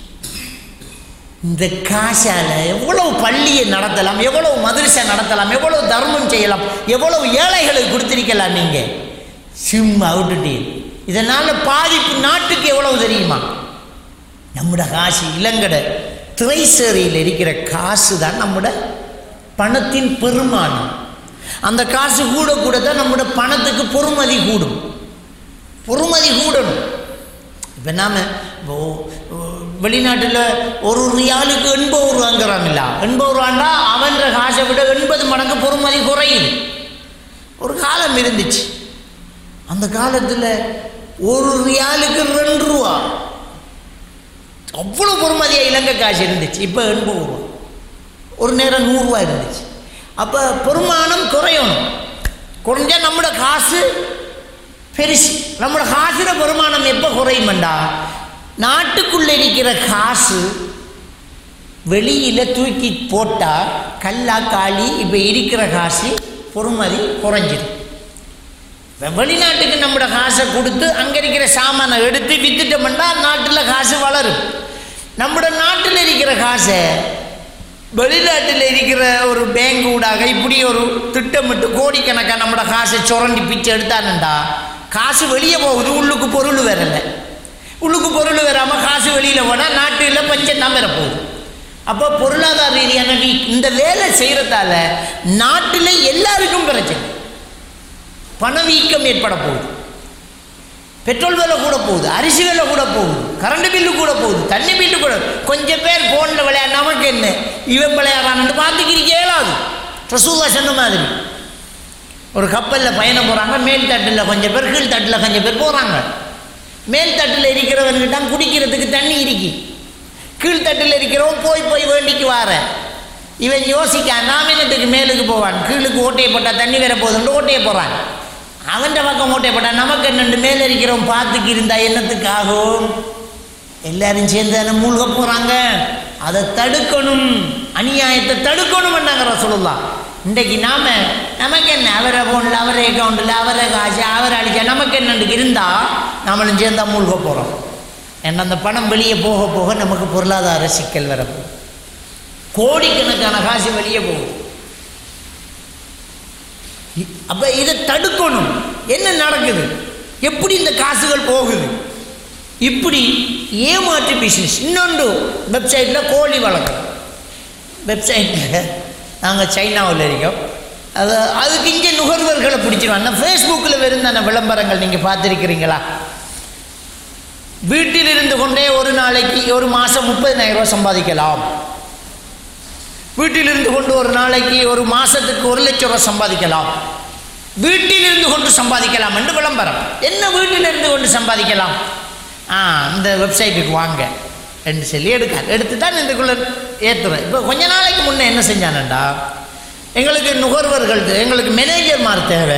[SPEAKER 1] இந்த காசால எவ்வளவு பள்ளியை நடத்தலாம் எவ்வளவு மதரசை நடத்தலாம் எவ்வளவு தர்மம் செய்யலாம் எவ்வளவு ஏழைகளுக்கு கொடுத்திருக்கலாம் நீங்க சும்மா விட்டுட்டீங்க இதனால பாதிப்பு நாட்டுக்கு எவ்வளவு தெரியுமா நம்முட காசு இளங்கடை திரைசேரியில் இருக்கிற காசு தான் நம்முட பணத்தின் பெருமானம் அந்த காசு கூட கூட தான் நம்முட பணத்துக்கு பொறுமதி கூடும் பொறுமதி கூடணும் இப்போ நாம் வெளிநாட்டில் ஒரு ரியாலுக்கு எண்பது ரூபாங்கிறாங்கல்ல எண்பது ரூபாண்டா அவன்ற காசை விட எண்பது மடங்கு பொறுமதி குறையுது ஒரு காலம் இருந்துச்சு அந்த காலத்தில் ஒரு ரியாலுக்கு ரெண்டு ரூபா அவ்வளோ பொறுமதியாக இலங்கை காசு இருந்துச்சு இப்போ எண்பது ரூபா ஒரு நேரம் நூறுரூவா இருந்துச்சு அப்போ பெருமானம் குறையணும் குறைஞ்சா நம்மளோட காசு பெருசு நம்மளோட காசுல பெருமானம் எப்போ குறையுமெண்டா நாட்டுக்குள்ளே இருக்கிற காசு வெளியில் தூக்கி போட்டால் கல்லா காளி இப்போ இருக்கிற காசு பொறுமதி குறைஞ்சிடும் இப்ப வெளிநாட்டுக்கு நம்மளோட காசை கொடுத்து அங்கே இருக்கிற சாமானை எடுத்து வித்துட்டோம்னா நாட்டில் காசு வளரும் நம்மளோட நாட்டில் இருக்கிற காசை வெளிநாட்டில் இருக்கிற ஒரு பேங்க் ஊடாக இப்படி ஒரு திட்டமிட்டு கோடிக்கணக்காக நம்மளோட காசை சுரண்டி பிச்சு எடுத்தானுண்டா காசு வெளியே போகுது உள்ளுக்கு பொருள் வரல உள்ளுக்கு பொருள் வராமல் காசு வெளியில் போனால் நாட்டில் பஞ்சம் தான் வரப்போகுது அப்போ பொருளாதார ரீதியான வீக் இந்த வேலை செய்கிறதால நாட்டில் எல்லாருக்கும் பிரச்சனை பணவீக்கம் ஏற்பட போகுது பெட்ரோல் விலை கூட போகுது அரிசி விலை கூட போகுது கரண்ட் பில்லு கூட போகுது தண்ணி பில்லு கூட கொஞ்சம் பேர் ஃபோனில் விளையாட நமக்கு என்ன இவன் விளையாடுறான்னு பார்த்துக்கிறீங்க இயலாது ரசூல்லா சொன்ன மாதிரி ஒரு கப்பலில் பயணம் போகிறாங்க மேல் தட்டில் கொஞ்சம் பேர் கீழ் தட்டில் கொஞ்சம் பேர் போகிறாங்க மேல் தட்டில் இருக்கிறவன்கிட்ட குடிக்கிறதுக்கு தண்ணி இருக்கு கீழ்த்தட்டில் இருக்கிறவன் போய் போய் வேண்டிக்கு வார இவன் யோசிக்க நாம் என்னத்துக்கு மேலுக்கு போவான் கீழுக்கு ஓட்டையை போட்டால் தண்ணி வேற போகுதுன்னு ஓட்டையை போகிறான் அவன் பக்கம் ஓட்டையை போட்டான் நமக்கு என்னண்டு மேலே இருக்கிறவன் பார்த்துக்கு இருந்தா என்னத்துக்கு ஆகும் எல்லாரும் சேர்ந்து தானே மூழ்க போகிறாங்க அதை தடுக்கணும் அநியாயத்தை தடுக்கணும் சொல்லலாம் இன்றைக்கு நாம நமக்கு என்ன அவரை ஃபோனில் அவரே அக்கௌண்ட்டில் அவரை காசு அவரை அழிச்சா நமக்கு என்னண்டுக்கு இருந்தால் நம்மளும் சேர்ந்தா மூழ்க போகிறோம் ஏன்னா அந்த பணம் வெளியே போக போக நமக்கு பொருளாதார சிக்கல் வரப்போகுது கோடிக்கணக்கான காசு வெளியே போகும் அப்போ இதை தடுக்கணும் என்ன நடக்குது எப்படி இந்த காசுகள் போகுது இப்படி ஏமாற்று பிஸ்னஸ் இன்னொன்று வெப்சைட்டில் கோழி வளர்க்குறோம் வெப்சைட்டில் நாங்கள் சைனாவில் இருக்கோம் அது அதுக்கு இங்கே நுகர்வோர்களை பிடிச்சிருவாங்க ஃபேஸ்புக்கில் வெறுந்தான விளம்பரங்கள் நீங்கள் பார்த்துருக்கிறீங்களா வீட்டில் இருந்து கொண்டே ஒரு நாளைக்கு ஒரு மாதம் முப்பதினாயிரம் ரூபாய் சம்பாதிக்கலாம் வீட்டில் இருந்து கொண்டு ஒரு நாளைக்கு ஒரு மாதத்துக்கு ஒரு லட்சம் ரூபாய் சம்பாதிக்கலாம் வீட்டில் இருந்து கொண்டு சம்பாதிக்கலாம் என்று விளம்பரம் என்ன வீட்டில் இருந்து கொண்டு சம்பாதிக்கலாம் ஆ இந்த வெப்சைட்டுக்கு வாங்க என்று சொல்லி எடுக்க எடுத்து தான் இதுக்குள்ளே ஏற்றுறேன் இப்போ கொஞ்ச நாளைக்கு முன்னே என்ன செஞ்சானண்டா எங்களுக்கு நுகர்வர்கள் தே- எங்களுக்கு மேனேஜர்மார் தேவை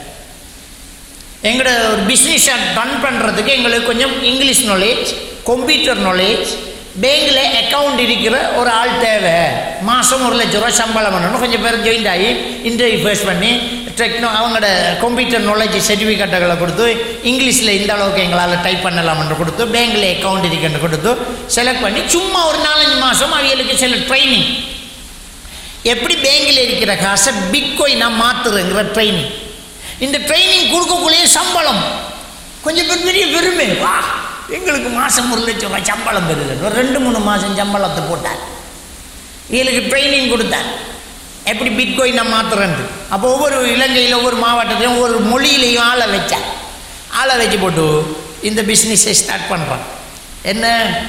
[SPEAKER 1] எங்களோட ஒரு பிஸ்னஸை ரன் பண்ணுறதுக்கு எங்களுக்கு கொஞ்சம் இங்கிலீஷ் நாலேஜ் கம்ப்யூட்டர் நாலேஜ் பேங்கில் அக்கவுண்ட் இருக்கிற ஒரு ஆள் தேவை மாதம் ஒரு லட்ச ரூபா சம்பளம் பண்ணணும் கொஞ்சம் பேர் ஜாயின் ஆகி இன்டர்வியூ ஃபேஸ் பண்ணி டெக்னோ அவங்களோட கம்ப்யூட்டர் நாலேஜ் சர்டிஃபிகேட்டுகளை கொடுத்து இங்கிலீஷில் இந்த அளவுக்கு எங்களால் டைப் பண்ணலாம்னு கொடுத்து பேங்கில் அக்கவுண்ட் இருக்குன்னு கொடுத்து செலக்ட் பண்ணி சும்மா ஒரு நாலஞ்சு மாதம் அவங்களுக்கு சில ட்ரைனிங் எப்படி பேங்கில் இருக்கிற காசை பிட்கோயினாக மாற்றுறங்கிற ட்ரைனிங் இந்த ட்ரைனிங் கொடுக்கக்கூடிய சம்பளம் கொஞ்சம் பேர் பெரிய பெருமை வா எங்களுக்கு மாதம் ஒரு லட்சம் ரூபாய் சம்பளம் பெறுது ஒரு ரெண்டு மூணு மாதம் சம்பளத்தை போட்டார் இவங்களுக்கு ட்ரைனிங் கொடுத்தார் எப்படி பிட்கோயினை மாற்றுறேன்ட்டு அப்போ ஒவ்வொரு இலங்கையில் ஒவ்வொரு மாவட்டத்திலையும் ஒவ்வொரு மொழியிலையும் ஆளை வச்சார் ஆளை வச்சு போட்டு இந்த பிஸ்னஸை ஸ்டார்ட் பண்ணுறான் என்ன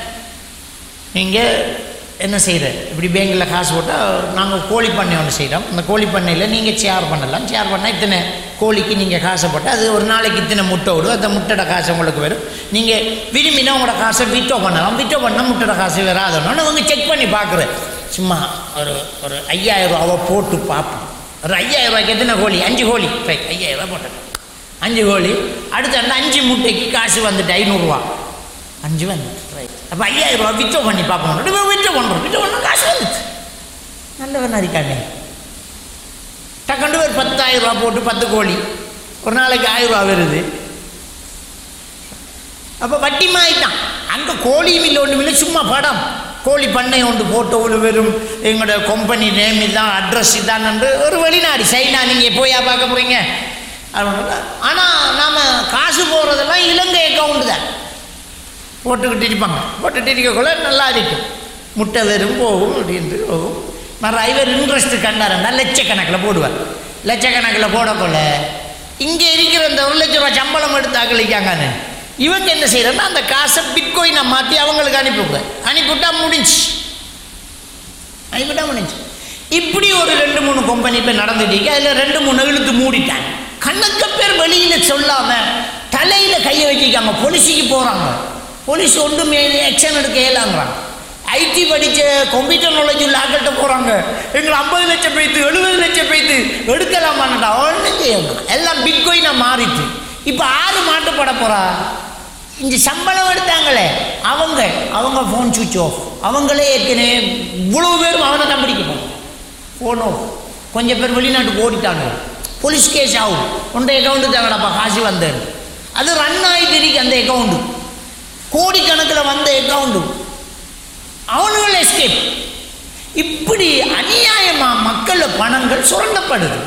[SPEAKER 1] நீங்கள் என்ன செய்கிற இப்படி பேங்கில் காசு போட்டால் நாங்கள் கோழி பண்ணை ஒன்று செய்கிறோம் அந்த கோழி பண்ணையில் நீங்கள் ஷேர் பண்ணலாம் ஷேர் பண்ணால் இத்தனை கோழிக்கு நீங்கள் காசை போட்டால் அது ஒரு நாளைக்கு இத்தனை முட்டை விடும் அந்த முட்டையோட காசு உங்களுக்கு வரும் நீங்கள் விரும்பினா உங்களோட காசை விட்டோ பண்ணலாம் விட்டோ பண்ணால் முட்டையோட காசு வராதோன்னு அவங்க செக் பண்ணி பார்க்குறேன் சும்மா ஒரு ஒரு ஐயாயிரம் ரூபாவை போட்டு பார்ப்போம் ஒரு ஐயாயிரம் ரூபாய்க்கு எத்தனை கோழி அஞ்சு கோழி ரைட் ஐயாயிரம் ரூபாய் போட்டேன் அஞ்சு கோழி அடுத்த அந்த அஞ்சு முட்டைக்கு காசு வந்துட்டு ஐநூறுரூவா அஞ்சு வந்து ரைட் அப்போ ஐயாயிரம் ரூபா விற்று பண்ணி பார்ப்போம் விற்று பண்ணுறோம் விற்று பண்ண காசு வந்துச்சு நல்லவன் இருக்கானே டக்குண்டு ஒரு பத்தாயிரம் ரூபா போட்டு பத்து கோழி ஒரு நாளைக்கு ஆயிரம் ரூபா வருது அப்போ வட்டி மாயிட்டான் அங்கே கோழியும் இல்லை ஒன்றும் இல்லை சும்மா படம் கோழி பண்ணை ஒன்று போட்டோவில் வெறும் எங்களோட கம்பெனி நேம் இதான் அட்ரஸ் இதான் ஒரு வெளிநாடு சைனா நீங்கள் போயா பார்க்க போகிறீங்க ஆனால் நாம் காசு போகிறதெல்லாம் இலங்கை அக்கௌண்ட் தான் போட்டுக்கிட்டு இருப்பாங்க போட்டுட்டு இருக்கக்குள்ள நல்லா இருக்கும் முட்டை வெறும் போகும் அப்படின்ட்டு போகும் மறு இவர் இன்ட்ரெஸ்ட் கண்டாருன்னா லட்சக்கணக்கில் போடுவார் லட்சக்கணக்கில் போடக்குள்ள இங்கே இருக்கிற இந்த ஒரு லட்ச ரூபா சம்பளம் எடுத்து அகலிக்காங்கன்னு இவங்க என்ன செய்யறன்னா அந்த காசை பிட்கோயினை மாற்றி அவங்களுக்கு அனுப்பிவிடுங்க அனுப்பிவிட்டா முடிஞ்சு அனுப்பிவிட்டா முடிஞ்சு இப்படி ஒரு ரெண்டு மூணு கம்பெனி இப்போ நடந்துட்டு அதில் ரெண்டு மூணு இழுத்து மூடிட்டாங்க கணக்க பேர் வெளியில் சொல்லாமல் தலையில் கையை வச்சுக்காங்க போலீஸுக்கு போகிறாங்க போலீஸ் ஒன்றும் ஆக்ஷன் எடுக்க இயலாங்கிறாங்க ஐடி படித்த கம்ப்யூட்டர் நாலேஜ் உள்ள ஆக்கள்கிட்ட போகிறாங்க எங்களை ஐம்பது லட்சம் பேய்த்து எழுபது லட்சம் பேய்த்து எடுக்கலாமான்டா ஒன்றும் செய்யணும் எல்லாம் பிட்கோயினை மாறிட்டு இப்போ ஆறு மாட்டுப்பட போகிறா இந்த சம்பளம் எடுத்தாங்களே அவங்க அவங்க ஃபோன் சுவிட்ச் ஆஃப் அவங்களே ஏற்கனவே இவ்வளோ பேரும் அவனை தான் பிடிக்க போகிறோம் ஃபோன் ஆஃப் கொஞ்சம் பேர் வெளிநாட்டுக்கு ஓடிட்டாங்க போலீஸ் கேஸ் ஆகும் உண்ட அக்கௌண்ட்டு தாங்கடாப்பா காசு வந்தேன் அது ரன் ஆகிட்டு இருக்கு அந்த அக்கௌண்ட்டு கோடிக்கணக்கில் வந்த அக்கௌண்ட்டு அவனுகள் எஸ்கேப் இப்படி அநியாயமாக மக்கள் பணங்கள் சுரண்டப்படுது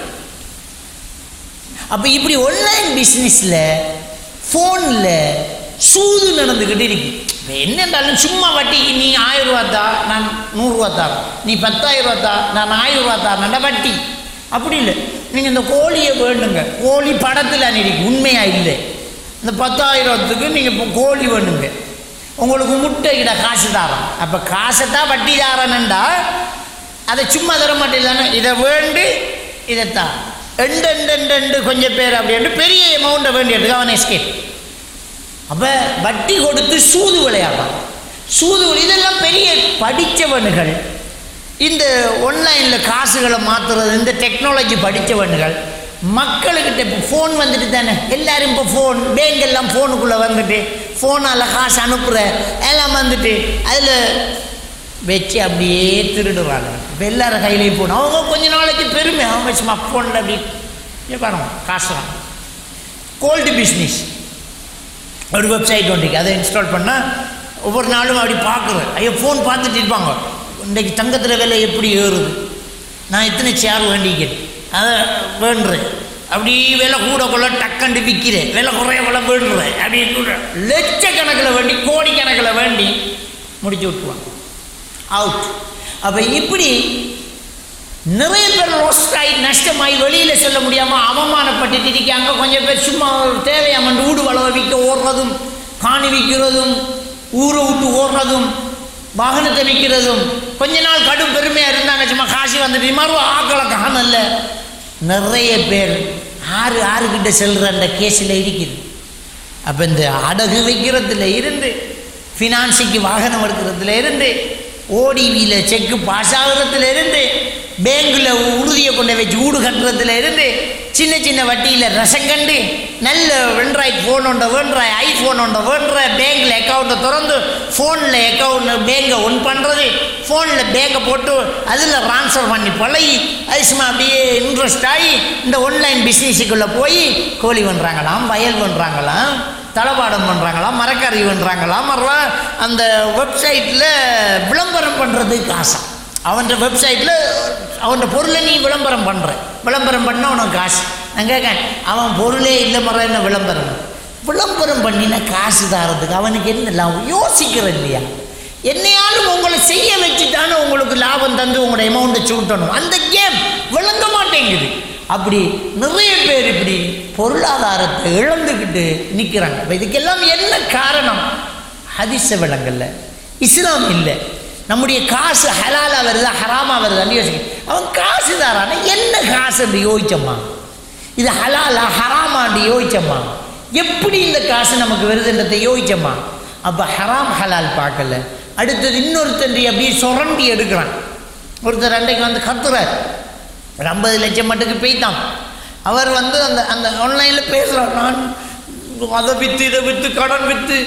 [SPEAKER 1] அப்போ இப்படி ஒன்லைன் பிஸ்னஸில் ஃபோனில் சூது நடந்துக்கிட்டு இருக்கு இப்போ என்னென்றாலும் சும்மா வட்டிக்கு நீ ஆயிரம் ரூபா தா நான் நூறுரூவா தான் நீ பத்தாயிரம் ரூபா தா நான் ஆயிரம் ரூபா தானடா வட்டி அப்படி இல்லை நீங்கள் இந்த கோழியை வேணுங்க கோழி படத்தில் அன்னைக்கு உண்மையாக இல்லை இந்த பத்தாயிரத்துக்கு நீங்கள் இப்போ கோழி வேணுங்க உங்களுக்கு முட்டை கிட காசு தாரம் அப்போ காசை தான் வட்டி தாரணுண்டா அதை சும்மா தர மாட்டேன் இதை வேண்டு இதைத்தான் எண்டு எண்டு எண்டு எண்டு கொஞ்சம் பேர் அப்படின்ட்டு பெரிய அமௌண்ட்டை வேண்டியதுக்கு அவன் எஸ்கேப் அப்போ வட்டி கொடுத்து சூது விளையாடுறான் சூது விளை- இதெல்லாம் பெரிய படித்தவனுகள் இந்த ஒன்லைனில் காசுகளை மாற்றுறது இந்த டெக்னாலஜி படித்தவனுகள் மக்களுக்கிட்ட இப்போ ஃபோன் வந்துட்டு தானே எல்லாரும் இப்போ ஃபோன் பேங்க் எல்லாம் ஃபோனுக்குள்ளே வந்துட்டு ஃபோனால் காசு அனுப்புகிற எல்லாம் வந்துட்டு அதில் வச்சு அப்படியே திருடுறாங்க இப்போ எல்லாரும் கையிலையும் போகணும் அவங்க கொஞ்ச நாளைக்கு பெருமை அவங்க சும்மா ஃபோனில் அப்படி இங்க பாருங்க காசு கோல்டு பிஸ்னஸ் ஒரு வெப்சைட் ஒன்று இருக்கு. அதை இன்ஸ்டால் பண்ணால் ஒவ்வொரு நாளும் அப்படி பார்க்குறேன் ஐயோ ஃபோன் பார்த்துட்டு இருப்பாங்க இன்றைக்கி தங்கத்தில் விலை எப்படி ஏறுது நான் எத்தனை சேர் வேண்டிக்கிறேன் அதை வேண்டுறேன் அப்படி விலை கூட கொள்ள டக்கண்டு விற்கிறேன் விலை குறைய கொள்ள வேண்டுறேன் அப்படி கூட லட்சக்கணக்கில் வேண்டி கோடிக்கணக்கில் வேண்டி முடிச்சு விட்டுருவாங்க அவுட் அப்போ இப்படி நிறைய பேர் ரோஸ்ட் ஆகி நஷ்டமாகி வெளியில் சொல்ல முடியாமல் அவமானப்பட்டுட்டு இருக்காங்க கொஞ்சம் பேர் சும்மா ஒரு தேவையாம ஊடு வளவ விற்க ஓடுறதும் காணி விற்கிறதும் ஊரை விட்டு ஓடுறதும் வாகனத்தை விற்கிறதும் கொஞ்ச நாள் கடும் பெருமையாக இருந்தாங்க சும்மா காசு வந்துட்டு மறு ஆக்களை காணல நிறைய பேர் ஆறு ஆறுகிட்ட செல்கிற அந்த கேஸில் இருக்குது அப்போ இந்த அடகு வைக்கிறதுல இருந்து ஃபினான்ஸுக்கு வாகனம் எடுக்கிறதுல இருந்து ஓடிவியில் செக்கு பாஸ் ஆகுறதுல இருந்து பேங்கில் உறுதியை கொண்டு வச்சு வீடு கட்டுறதுல இருந்து சின்ன சின்ன வட்டியில் ரசம் கண்டு நல்ல வெண்ட்ராய்ட் ஃபோன் உண்ட வேண்ட்ராய் ஐஃபோன் உண்ட வேண்ட்ற பேங்கில் அக்கௌண்ட்டை திறந்து ஃபோனில் அக்கௌண்ட் பேங்கை ஒன் பண்ணுறது ஃபோனில் பேங்கை போட்டு அதில் ட்ரான்ஸ்ஃபர் பண்ணி பழகி அது சும்மா அப்படியே இன்ட்ரெஸ்ட் ஆகி இந்த ஆன்லைன் பிஸ்னஸுக்குள்ளே போய் கோழி பண்ணுறாங்களாம் வயல் பண்ணுறாங்களாம் தளபாடம் பண்ணுறாங்களாம் மரக்கறி பண்ணுறாங்களாம் மறுவா அந்த வெப்சைட்டில் விளம்பரம் பண்ணுறதுக்கு காசு அவன் வெப்சைட்டில் அவன் பொருளை நீ விளம்பரம் பண்ணுற விளம்பரம் பண்ணால் உனக்கு காசு நான் கேட்கேன் அவன் பொருளே இல்லை மற என்ன விளம்பரம் விளம்பரம் பண்ணினா காசு தரதுக்கு அவனுக்கு என்ன லாபம் யோசிக்கிறது இல்லையா என்னையாலும் உங்களை செய்ய வச்சுட்டானே உங்களுக்கு லாபம் தந்து உங்களோட அமௌண்ட்டை சுட்டணும் அந்த கேம் விளங்க மாட்டேங்குது அப்படி நிறைய பேர் இப்படி பொருளாதாரத்தை இழந்துக்கிட்டு நிற்கிறாங்க அப்ப இதுக்கெல்லாம் என்ன காரணம் ஹதிச விலங்கல்ல இஸ்லாம் இல்லை நம்முடைய காசு ஹலாலா வருதா ஹராமா வருதான்னு யோசிக்க அவன் காசு தாரான என்ன காசுன்னு யோசிச்சம்மா இது ஹலாலா ஹராமான்னு யோசிச்சம்மா எப்படி இந்த காசு நமக்கு வருதுன்றதை யோசிச்சம்மா அப்போ ஹராம் ஹலால் பார்க்கல அடுத்தது இன்னொருத்தன்றி அப்படியே சுரண்டி எடுக்கிறான் ஒருத்தர் அன்றைக்கு வந்து கத்துறார் ஒரு ஐம்பது லட்சம் மட்டுக்கு போய்த்தான் அவர் வந்து அந்த அந்த ஆன்லைனில் பேசுகிறார் நான் அதை விற்று இதை விற்று கடன் விற்று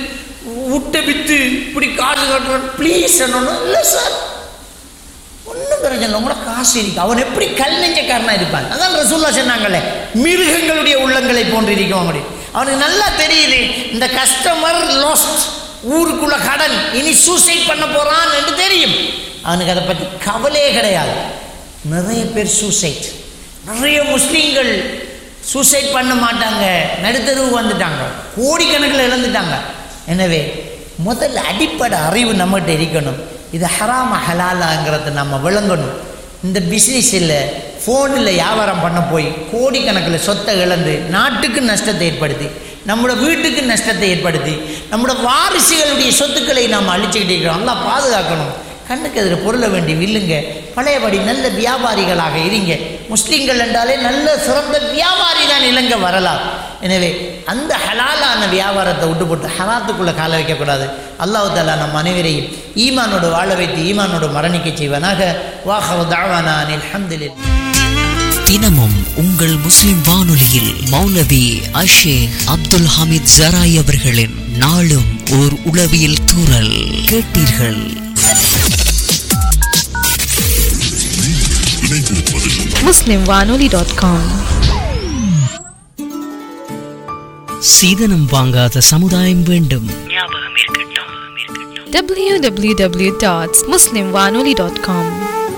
[SPEAKER 1] விட்டு வித்து இப்படி காசு கட்டுறேன் ப்ளீஸ் என்னன்னு இல்லை சார் ஒன்றும் பிரச்சனை இல்லை உங்களோட காசு இருக்கு அவன் எப்படி கல் நெஞ்சக்காரனாக இருப்பான் அதான் ரசூல்லா சொன்னாங்களே மிருகங்களுடைய உள்ளங்களை போன்று இருக்கும் அப்படி அவனுக்கு நல்லா தெரியுது இந்த கஸ்டமர் லாஸ்ட் ஊருக்குள்ள கடன் இனி சூசைட் பண்ண போறான் என்று தெரியும் அவனுக்கு அதை பற்றி கவலையே கிடையாது நிறைய பேர் சூசைட் நிறைய முஸ்லீம்கள் சூசைட் பண்ண மாட்டாங்க நடுத்தருவு வந்துட்டாங்க கோடிக்கணக்கில் இழந்துட்டாங்க எனவே முதல்ல அடிப்படை அறிவு நம்மகிட்ட இருக்கணும் இது ஹராம ஹலாலாங்கிறத நம்ம விளங்கணும் இந்த பிஸ்னஸ் இல்லை ஃபோனில் வியாபாரம் பண்ண போய் கோடிக்கணக்கில் சொத்தை இழந்து நாட்டுக்கு நஷ்டத்தை ஏற்படுத்தி நம்மளோட வீட்டுக்கு நஷ்டத்தை ஏற்படுத்தி நம்மளோட வாரிசுகளுடைய சொத்துக்களை நாம் அழிச்சுக்கிட்டு இருக்கிறோம் நல்லா பாதுகாக்கணும் கண்ணுக்கு எதிர பொருளை வேண்டி வில்லுங்க பழையபடி நல்ல வியாபாரிகளாக இருங்க முஸ்லீம்கள் என்றாலே நல்ல சிறந்த வியாபாரி தான் இலங்கை வரலாம் எனவே அந்த ஹலாலான வியாபாரத்தை விட்டு போட்டு ஹராத்துக்குள்ளே கால வைக்கக்கூடாது அல்லாஹ் தாலா நம் அனைவரையும் ஈமானோடு வாழ வைத்து ஈமானோடு மரணிக்க செய்வனாக வாஹவ தாவானா அல்ஹம்துலில்லாஹ்
[SPEAKER 2] தினமும் உங்கள் முஸ்லிம் வானொலியில் மௌலவி அஷேக் அப்துல் ஹமீத் ஜராய் அவர்களின் நாளும் ஓர் உளவியல் தூறல் கேட்டீர்கள்
[SPEAKER 3] muslimwanoli.com
[SPEAKER 2] சீதனம் வாங்காத சமுதாயம் வேண்டும்
[SPEAKER 3] www.muslimwanoli.com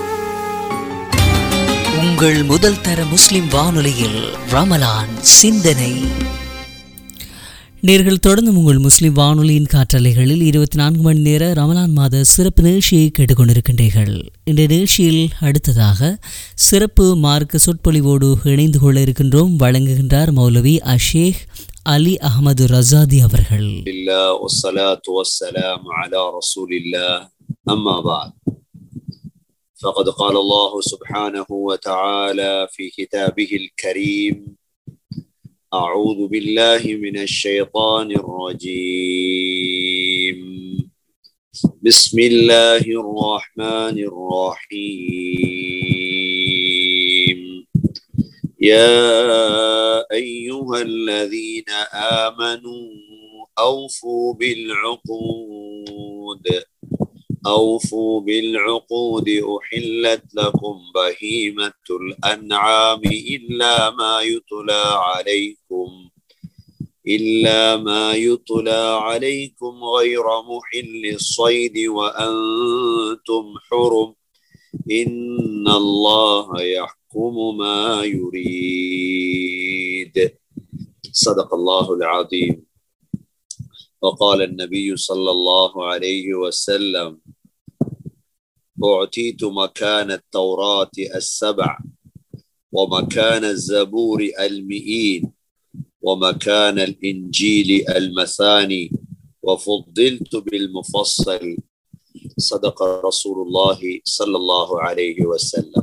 [SPEAKER 2] உங்கள் முதல் தர முஸ்லிம் வானொலியில் ரமலான் சிந்தனை நேர்கள் தொடர்ந்து உங்கள் முஸ்லிம் வானொலியின் காற்றலைகளில் இருபத்தி நான்கு மணி நேர ரமலான் மாத சிறப்பு நிகழ்ச்சியை கேட்டுக்கொண்டிருக்கின்றீர்கள் இந்த நிகழ்ச்சியில் அடுத்ததாக சிறப்பு மார்க்க சொற்பொழிவோடு இணைந்து கொள்ள இருக்கின்றோம் வழங்குகின்றார் மௌலவி அஷேக் அலி அகமது ரசாதி அவர்கள்
[SPEAKER 4] الله والصلاة والسلام على رسول الله أما بعد فقد قال الله سبحانه وتعالى في كتابه الكريم أعوذ بالله من الشيطان الرجيم بسم الله الرحمن الرحيم يا أيها الذين آمنوا أوفوا بالعقود أوفوا بالعقود أحلت لكم بهيمة الأنعام إلا ما يتلى عليكم إلا ما يتلى عليكم غير محل الصيد وأنتم حرم إن الله يحكم ما يريد صدق الله العظيم وقال النبي صلى الله عليه وسلم أعطيت مكان التوراة السبع ومكان الزبور المئين ومكان الإنجيل المثاني وفضلت بالمفصل صدق رسول الله صلى الله عليه وسلم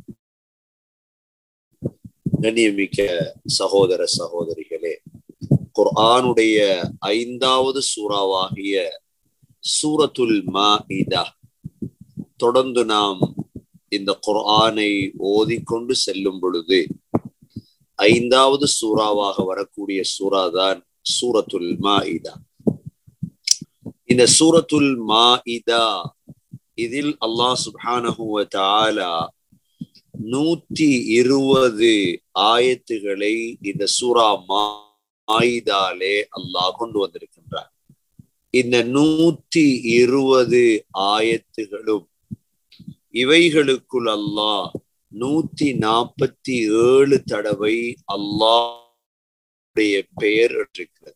[SPEAKER 4] கண்ணியமிக்க சகோதர சகோதரிகளே குர்ஆனுடைய ஐந்தாவது சூறாவாகிய சூரத்துல் மாஇதா தொடர்ந்து நாம் இந்த குர்ஆனை ஓதிக்கொண்டு செல்லும் பொழுது ஐந்தாவது சூறாவாக வரக்கூடிய சூறா தான் சூரத்துல் மாஇதா இந்த சூரத்துல் மாஇதா இதில் அல்லாஹ் சுப்ஹானஹு வ தஆலா நூற்றி இருபது ஆயத்துகளை இந்த சூரா மாயிதாலே அல்லாஹ் கொண்டு வந்திருக்கின்றார் இந்த நூற்றி இருபது ஆயத்துகளும் இவைகளுக்குள் அல்லாஹ் நூத்தி நாற்பத்தி ஏழு தடவை அல்லாஹுடைய பெயர் இருக்கிறது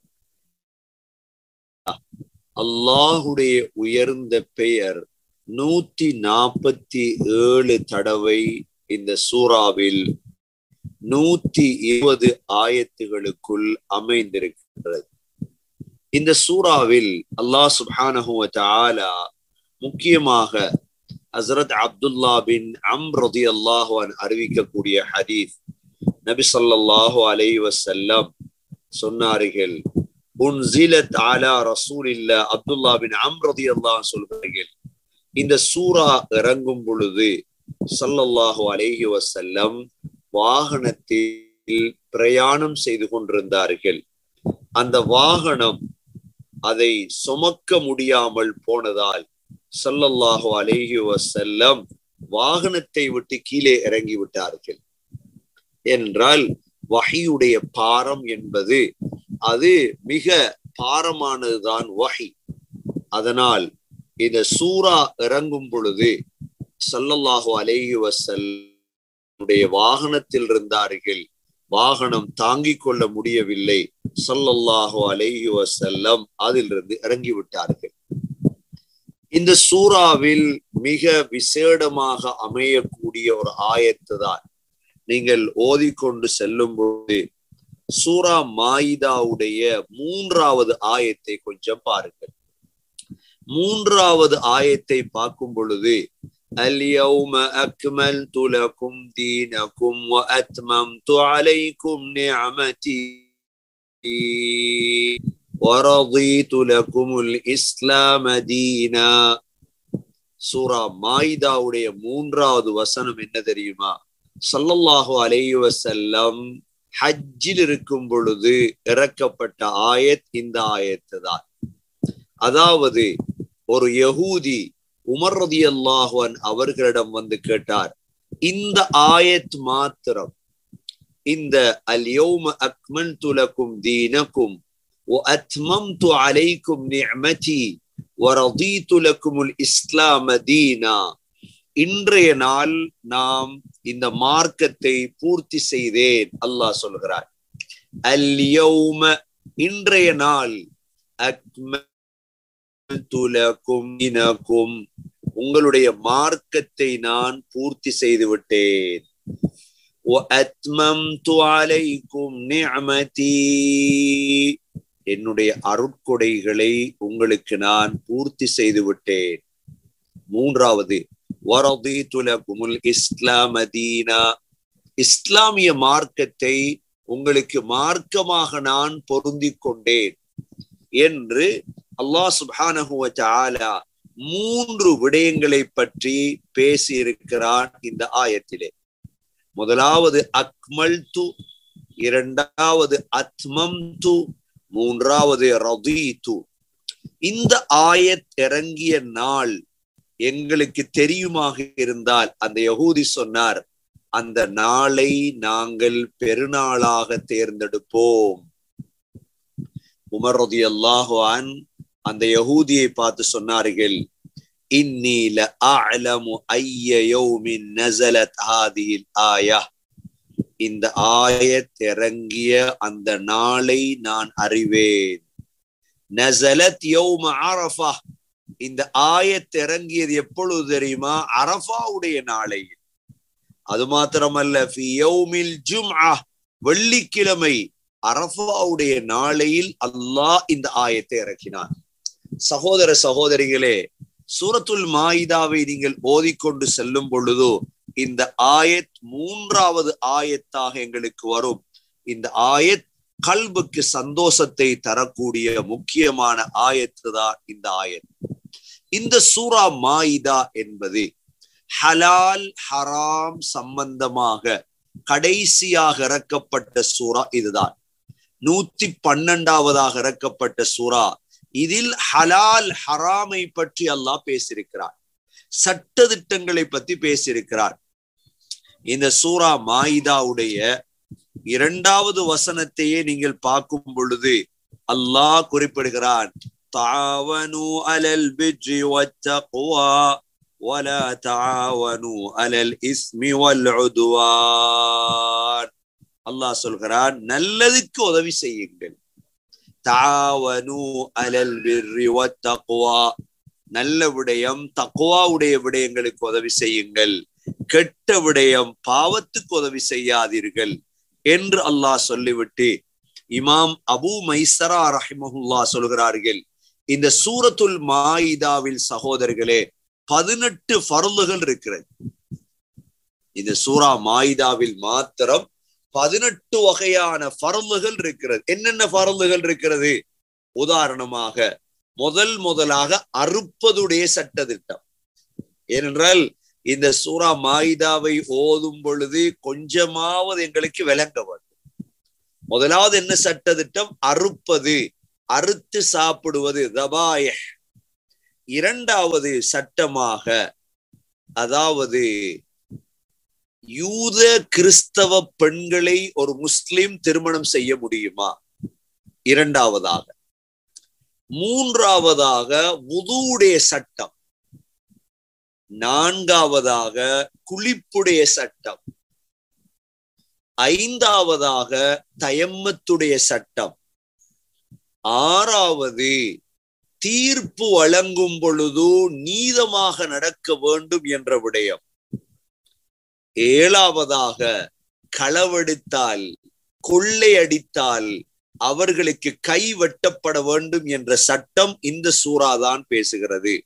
[SPEAKER 4] அல்லாஹுடைய உயர்ந்த பெயர் நூத்தி நாற்பத்தி ஏழு தடவை இந்த சூறாவில் நூத்தி இருபது ஆயத்துகளுக்குள் அமைந்திருக்கின்றது இந்த சூறாவில் அல்லாஹ் சுப்ஹானஹு வ தஆலா முக்கியமாக ஹசரத் அப்துல்லா பின் அம் ரதி அல்லாஹு அறிவிக்கக்கூடிய ஹதீஸ் நபி ஸல்லல்லாஹு அலைஹி வஸல்லம் சொன்னார்கள் உன்சிலத் அலா ரசூலில்லா அப்துல்லா பின் அம் ரதி அல்லாஹ் சொல்கிறார்கள் இந்த சூரா இறங்கும் பொழுது சல்லல்லாஹு அலைஹி வசல்லம் வாகனத்தில் பிரயாணம் செய்து கொண்டிருந்தார்கள் அந்த வாகனம் அதை சுமக்க முடியாமல் போனதால் ஸல்லல்லாஹு அலைஹி வஸல்லம் வாகனத்தை விட்டு கீழே இறங்கி விட்டார்கள் என்றால் வஹியுடைய பாரம் என்பது அது மிக பாரமானதுதான் வஹி அதனால் இந்த சூரா இறங்கும் பொழுது ஸல்லல்லாஹு அலைஹி வஸல்லம் வாகனத்தில் இருந்தார்கள் வாகனம் தாங்கிக் கொள்ள முடியவில்லை ஸல்லல்லாஹு அலைஹி வஸல்லம் அதிலிருந்து இறங்கி விட்டார்கள் இந்த சூறாவில் மிக விசேடமாக அமையக்கூடிய ஒரு ஆயத்து தான் நீங்கள் ஓதிக்கொண்டு செல்லும் போது சூரா மாயிதாவுடைய மூன்றாவது ஆயத்தை கொஞ்சம் பாருங்கள் மூன்றாவது ஆயத்தை பார்க்கும் பொழுது اليوم أكملت لكم دينكم وأتممت عليكم نعمتي ورضيت لكم الإسلام دينا சூரா மாயிதாவுடைய மூன்றாவது வசனம் என்ன தெரியுமா சல்லல்லாஹு அலைஹி வஸல்லம் ஹஜ்ஜில் இருக்கும் பொழுது இறக்கப்பட்ட ஆயத் இந்த ஆயத்து தான் அதாவது ஒரு யகூதி உமர் ரதி அல்லாஹுவன் அவர்களிடம் வந்து கேட்டார் இந்த ஆயத் மாத்திரம் இந்த அல் யௌம அக்மல்து லக்கும் தீனக்கும் وأتممت عليكم نعمتي ورضيت لكم الإسلام دينا இன்றைய நாள் நாம் இந்த மார்க்கத்தை பூர்த்தி செய்தேன் அல்லாஹ் சொல்கிறார் அல் யௌம இன்றைய நாள் அக்மல்து லக்கும் தீனக்கும் உங்களுடைய மார்க்கத்தை நான் பூர்த்தி செய்து விட்டேன் وأتممت عليكم نعمتي என்னுடைய அருட்கொடைகளை உங்களுக்கு நான் பூர்த்தி செய்து விட்டேன் மூன்றாவது வரதீத்துலகுமுல் இஸ்லாம தீனா இஸ்லாமிய மார்க்கத்தை உங்களுக்கு மார்க்கமாக நான் பொருந்தி கொண்டேன் என்று அல்லாஹ் சுப்ஹானஹு வ தஆலா மூன்று விடயங்களை பற்றி பேசி இருக்கிறான் இந்த ஆயத்திலே முதலாவது அக்மல் து இரண்டாவது அத்மம் து மூன்றாவது ரதீது இந்த ஆயத் இறங்கிய நாள் எங்களுக்கு தெரியுமாக இருந்தால் அந்த யகூதி சொன்னார் அந்த நாளை நாங்கள் பெருநாளாக தேர்ந்தெடுப்போம் உமர் ரதி அல்லாஹான் அந்த யகூதியை பார்த்து சொன்னார்கள் இன்னி லஅலமு ஐய யௌமின் நஸலத் ஹாதிஹில் ஆயா இந்த ஆயத் இறங்கிய அந்த நாளை நான் அறிவேன் நஸலத் யௌம அரஃபா இந்த ஆயத் இறங்கியது எப்பொழுது தெரியுமா அரஃபாவுடைய நாளை அது மாத்திரமல்ல ஃபி யௌமில் ஜும்ஆ வெள்ளிக்கிழமை அரஃபாவுடைய நாளையில் அல்லாஹ் இந்த ஆயத்தை இறக்கினான் சகோதர சகோதரிகளே சூரத்துல் மாயிதாவை நீங்கள் ஓதிக்கொண்டு செல்லும் பொழுதோ இந்த ஆயத் மூன்றாவது ஆயத்தாக எங்களுக்கு வரும் இந்த ஆயத் கல்புக்கு சந்தோஷத்தை தரக்கூடிய முக்கியமான ஆயத்து தான் இந்த ஆயத் இந்த சூரா மாயிதா என்பது ஹலால் ஹராம் சம்பந்தமாக கடைசியாக இறக்கப்பட்ட சூரா இதுதான் நூத்தி பன்னெண்டாவதாக இறக்கப்பட்ட சூரா இதில் ஹலால் ஹராமை பற்றி அல்லாஹ் பேசியிருக்கிறார் சட்ட திட்டங்களை பத்தி பேசியிருக்கிறார் இந்த சூரா மாயிதாவுடைய இரண்டாவது வசனத்தையே நீங்கள் பார்க்கும் பொழுது அல்லாஹ் குறிப்பிடுகிறான் தாவனு அலல் பிஜ்ரி வத்தக்வா ولا تعاونوا على الاسم والعدوان அல்லாஹ் சொல்கிறான் நல்லதுக்கு உதவி செய்யுங்கள் தாவனு அலல் பிர்ரி வத்தக்வா நல்ல விடயம் தக்குவாவுடைய விடயங்களுக்கு உதவி செய்யுங்கள் கெட்ட விடயம் பாவத்துக்கு உதவி செய்யாதீர்கள் என்று அல்லாஹ் சொல்லிவிட்டு இமாம் அபு மைசரா ரஹிமஹுல்லா சொல்கிறார்கள் இந்த சூரத்துல் மாயிதாவில் சகோதரர்களே பதினெட்டு பருளுகள் இருக்கிறது இந்த சூரா மாயிதாவில் மாத்திரம் பதினெட்டு வகையான பருளுகள் இருக்கிறது என்னென்ன பருளுகள் இருக்கிறது உதாரணமாக முதல் முதலாக அறுப்பதுடைய சட்ட திட்டம் ஏனென்றால் இந்த சூரா மாயிதாவை ஓதும் பொழுது கொஞ்சமாவது எங்களுக்கு விளங்க வேண்டும் முதலாவது என்ன சட்ட திட்டம் அறுப்பது அறுத்து சாப்பிடுவது தபாய இரண்டாவது சட்டமாக அதாவது யூத கிறிஸ்தவ பெண்களை ஒரு முஸ்லிம் திருமணம் செய்ய முடியுமா இரண்டாவதாக மூன்றாவதாக வுதுவுடைய சட்டம் நான்காவதாக குளிப்புடைய சட்டம் ஐந்தாவதாக தயம்மத்துடைய சட்டம் ஆறாவது தீர்ப்பு வழங்கும் பொழுது நீதமாக நடக்க வேண்டும் என்ற விடயம் ஏழாவதாக களவெடுத்தால் கொள்ளையடித்தால் அவர்களுக்கு கை வெட்டப்பட வேண்டும் என்ற சட்டம் இந்த சூறாதான் பேசுகிறது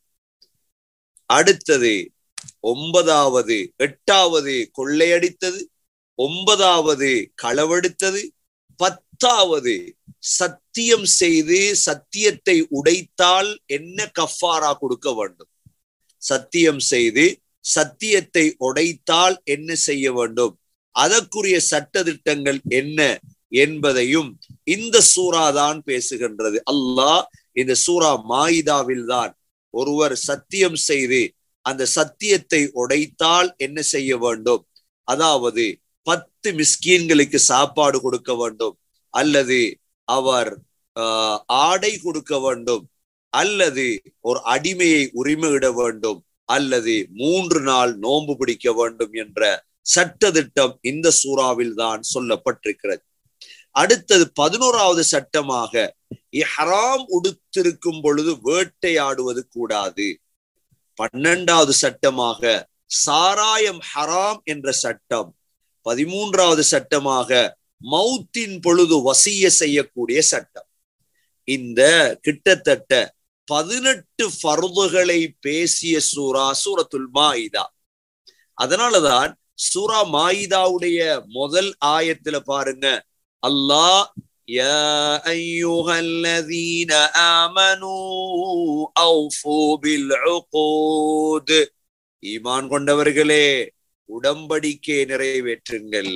[SPEAKER 4] அடுத்தது ஒன்பதாவது எட்டாவது கொள்ளையடித்தது ஒன்பதாவது களவெடுத்தது பத்தாவது சத்தியம் செய்து சத்தியத்தை உடைத்தால் என்ன கஃபாரா கொடுக்க வேண்டும் சத்தியம் செய்து சத்தியத்தை உடைத்தால் என்ன செய்ய வேண்டும் அதற்குரிய சட்ட திட்டங்கள் என்ன என்பதையும் இந்த சூறா தான் பேசுகின்றது அல்லாஹ் இந்த சூறா மாயிதாவில் தான் ஒருவர் சத்தியம் செய்து அந்த சத்தியத்தை உடைத்தால் என்ன செய்ய வேண்டும் அதாவது பத்து மிஸ்கீன்களுக்கு சாப்பாடு கொடுக்க வேண்டும் அல்லது அவர் ஆஹ், ஆடை கொடுக்க வேண்டும் அல்லது ஒரு அடிமையை உரிமையிட வேண்டும் அல்லது மூன்று நாள் நோன்பு பிடிக்க வேண்டும் என்ற சட்டதிட்டம் இந்த சூறாவில் தான் சொல்லப்பட்டிருக்கிறது அடுத்தது பதினோராவது சட்டமாக இஹ்ராம் உடுத்திருக்கும் பொழுது வேட்டையாடுவது கூடாது பன்னெண்டாவது சட்டமாக சாராயம் ஹராம் என்ற சட்டம் பதிமூன்றாவது சட்டமாக மௌத்தின் பொழுது வசிய செய்யக்கூடிய சட்டம் இந்த கிட்டத்தட்ட பதினெட்டு ஃபர்துகளை பேசிய சூரா சூரத்துல் மாயிதா அதனாலதான் சூரா மாயிதாவுடைய முதல் ஆயத்துல பாருங்க அல்லாஹ் يا أيها الذين آمنوا أوفوا بالعقود ஈமான் கொண்டவர்களே உடம்படிக்கை நிறைவேற்றுங்கள்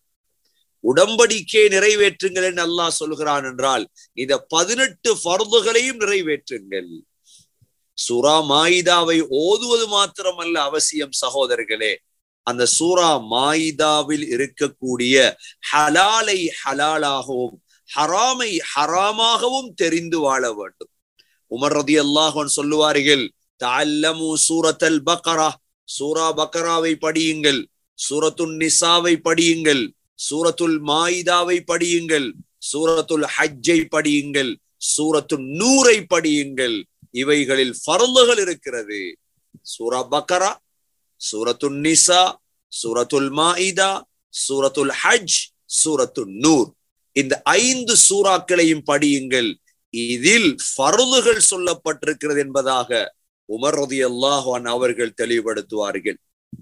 [SPEAKER 4] உடம்படிக்கை நிறைவேற்றுங்கள் என்று அல்லாஹ் சொல்கிறான் என்றால் இந்த பதினெட்டு ஃபர்துகளையும் நிறைவேற்றுங்கள் சூரா மாயிதாவை ஓதுவது மாத்திரமல்ல அவசியம் சகோதரர்களே அந்த சூரா மாயிதாவில் இருக்கக்கூடிய ஹலாலை ஹலாலாகவும் ஹராமை ஹராமாகவும் தெரிந்து வாழ வேண்டும் உமர் ரதி அல்லாஹன் சொல்லுவார்கள் தல்லமு சூரத்தல் பக்கரா சூரா பக்கராவை படியுங்கள் சூரத்துல் நிசாவை படியுங்கள் சூரத்துல் மாயிதாவை படியுங்கள் சூரத்துல் ஹஜ்ஜை படியுங்கள் சூரத்துல் நூரை படியுங்கள் இவைகளில் ஃபர்லுகள் இருக்கிறது சூரா பக்கரா சூரத்துல் நிசா சூரத்துல் மாயிதா சூரத்துல் ஹஜ் சூரத்துல் நூர் இந்த ஐந்து சூறாக்களையும் படியுங்கள் இதில் ஃபர்லுகள் சொல்லப்பட்டிருக்கிறது என்பதாக உமர் ரதி அல்லாஹான் அவர்கள் தெளிவுபடுத்துவார்கள்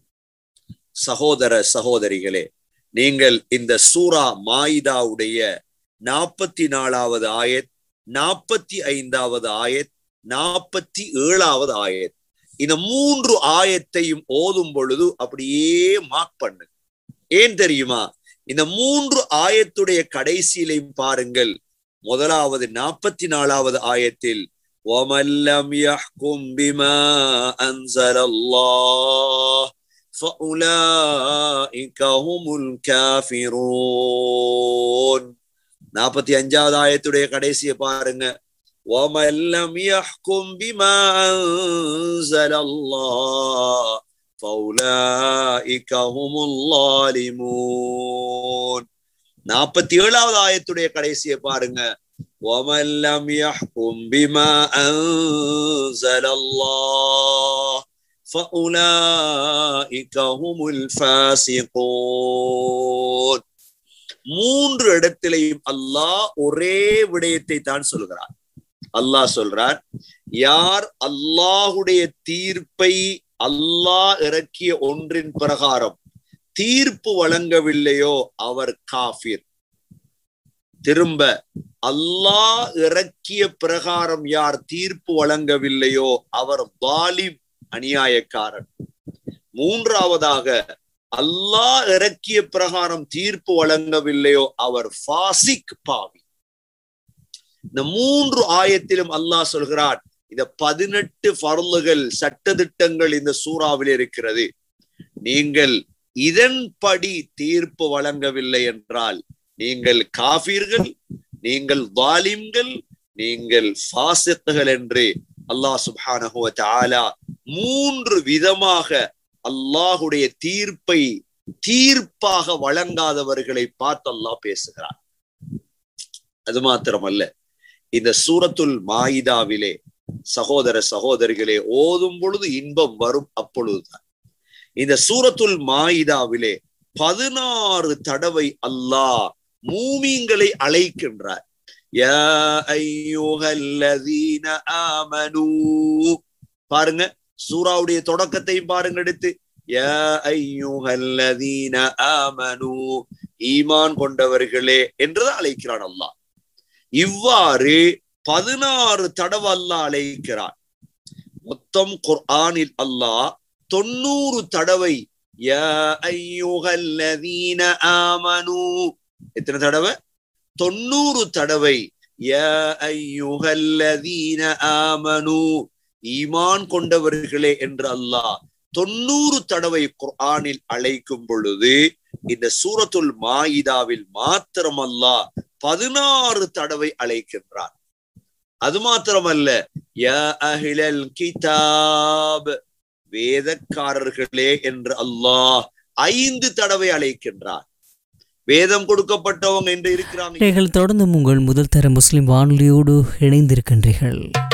[SPEAKER 4] சகோதர சகோதரிகளே நீங்கள் இந்த சூரா மாயிதாவுடைய நாற்பத்தி நாலாவது ஆயத் நாற்பத்தி ஐந்தாவது ஆயத் நாற்பத்தி ஏழாவது ஆயத் இந்த மூன்று ஆயத்தையும் ஓதும் பொழுது அப்படியே மார்க் பண்ணு ஏன் தெரியுமா இந்த மூன்று ஆயத்துடைய கடைசியிலையும் பாருங்கள் முதலாவது நாற்பத்தி நாலாவது ஆயத்தில் وَمَنْ لَمْ يَحْكُمْ بِمَا أَنزَلَ اللَّهُ فَأُولَئِكَ هُمُ الْكَافِرُونَ நாற்பத்தி அஞ்சாவது ஆயத்துடைய கடைசியை பாருங்க وَمَنْ لَمْ يَحْكُمْ بِمَا أَنزَلَ اللَّهُ فَأُولَئِكَ هُمُ الظَّالِمُونَ நாற்பத்தி ஏழாவது ஆயத்துடைய கடைசியை பாருங்க وَمَنْ لَمْ يَحْكُمْ بِمَا أَنزَلَ اللَّهُ فَأُولَئِكَ هُمُ الْفَاسِقُونَ மூன்று இடத்திலையும் அல்லாஹ் ஒரே விடயத்தை தான் சொல்கிறார் அல்லாஹ் சொல்றார் யார் அல்லாஹுடைய தீர்ப்பை அல்லாஹ் இறக்கிய ஒன்றின் பிரகாரம் தீர்ப்பு வழங்கவில்லையோ அவர் காஃபிர் திரும்ப அல்லாஹ் இறக்கிய பிரகாரம் யார் தீர்ப்பு வழங்கவில்லையோ அவர் வாலிம் அநியாயக்காரன் மூன்றாவதாக அல்லாஹ் இறக்கிய பிரகாரம் தீர்ப்பு வழங்கவில்லையோ அவர் ஃபாசிக் பாவி இந்த மூன்று ஆயத்திலும் அல்லாஹ் சொல்கிறான் இந்த பதினெட்டு பருளுகள் சட்டதிட்டங்கள் இந்த சூறாவில் இருக்கிறது நீங்கள் இதன்படி தீர்ப்பு வழங்கவில்லை என்றால் நீங்கள் காபீர்கள் நீங்கள் வாலிம்கள் நீங்கள் ஃபாசித்துகள் என்று அல்லாஹ் சுப்ஹானஹு வ தஆலா மூன்று விதமாக அல்லாஹுடைய தீர்ப்பை தீர்ப்பாக வழங்காதவர்களை பார்த்து அல்லாஹ் பேசுகிறார் அது மாத்திரமல்ல இந்த சூரத்துல் மாயிதாவிலே சகோதர சகோதரிகளே ஓதும் பொழுது இன்பம் வரும் அப்பொழுதுதான் இந்த சூரத்துல் மாயிதாவிலே பதினாறு தடவை அல்லாஹ் மூமீன்களை அழைக்கின்றார் யா ஐயுஹல்லதீன ஆமனூ பாருங்க சூராவுடைய தொடக்கத்தையும் பாருங்க எடுத்து யா ஐயுஹல்லதீன ஆமனூ ஈமான் கொண்டவர்களே என்றுதான் அழைக்கிறான் அல்லாஹ் இவ்வாறு பதினாறு தடவை அல்லாஹ் அழைக்கிறான் மொத்தம் குர்ஆனில் அல்லாஹ் தொண்ணூறு தடவை யா ஐயுஹல்லதீன ஆமனூ எத்தனை தடவை தொண்ணூறு தடவை யா ஐயுஹல்லதீன ஆமனு ஈமான் கொண்டவர்களே என்று அல்லாஹ் தொண்ணூறு தடவை குர்ஆனில் அழைக்கும் பொழுது இந்த சூரத்துல் மாயிதாவில் மாத்திரம் அல்லாஹ் பதினாறு தடவை அழைக்கின்றார் அது மாத்திரமல்ல யா அஹிலல் கிதாப் வேதக்காரர்களே என்று அல்லாஹ் ஐந்து தடவை அழைக்கின்றார் வேதம் கொடுக்கப்பட்டவங்க என்று இருக்கிறாங்க
[SPEAKER 2] நீங்கள் தொடர்ந்தும் உங்கள் முதல் தர முஸ்லிம் வானொலியோடு இணைந்திருக்கின்றீர்கள்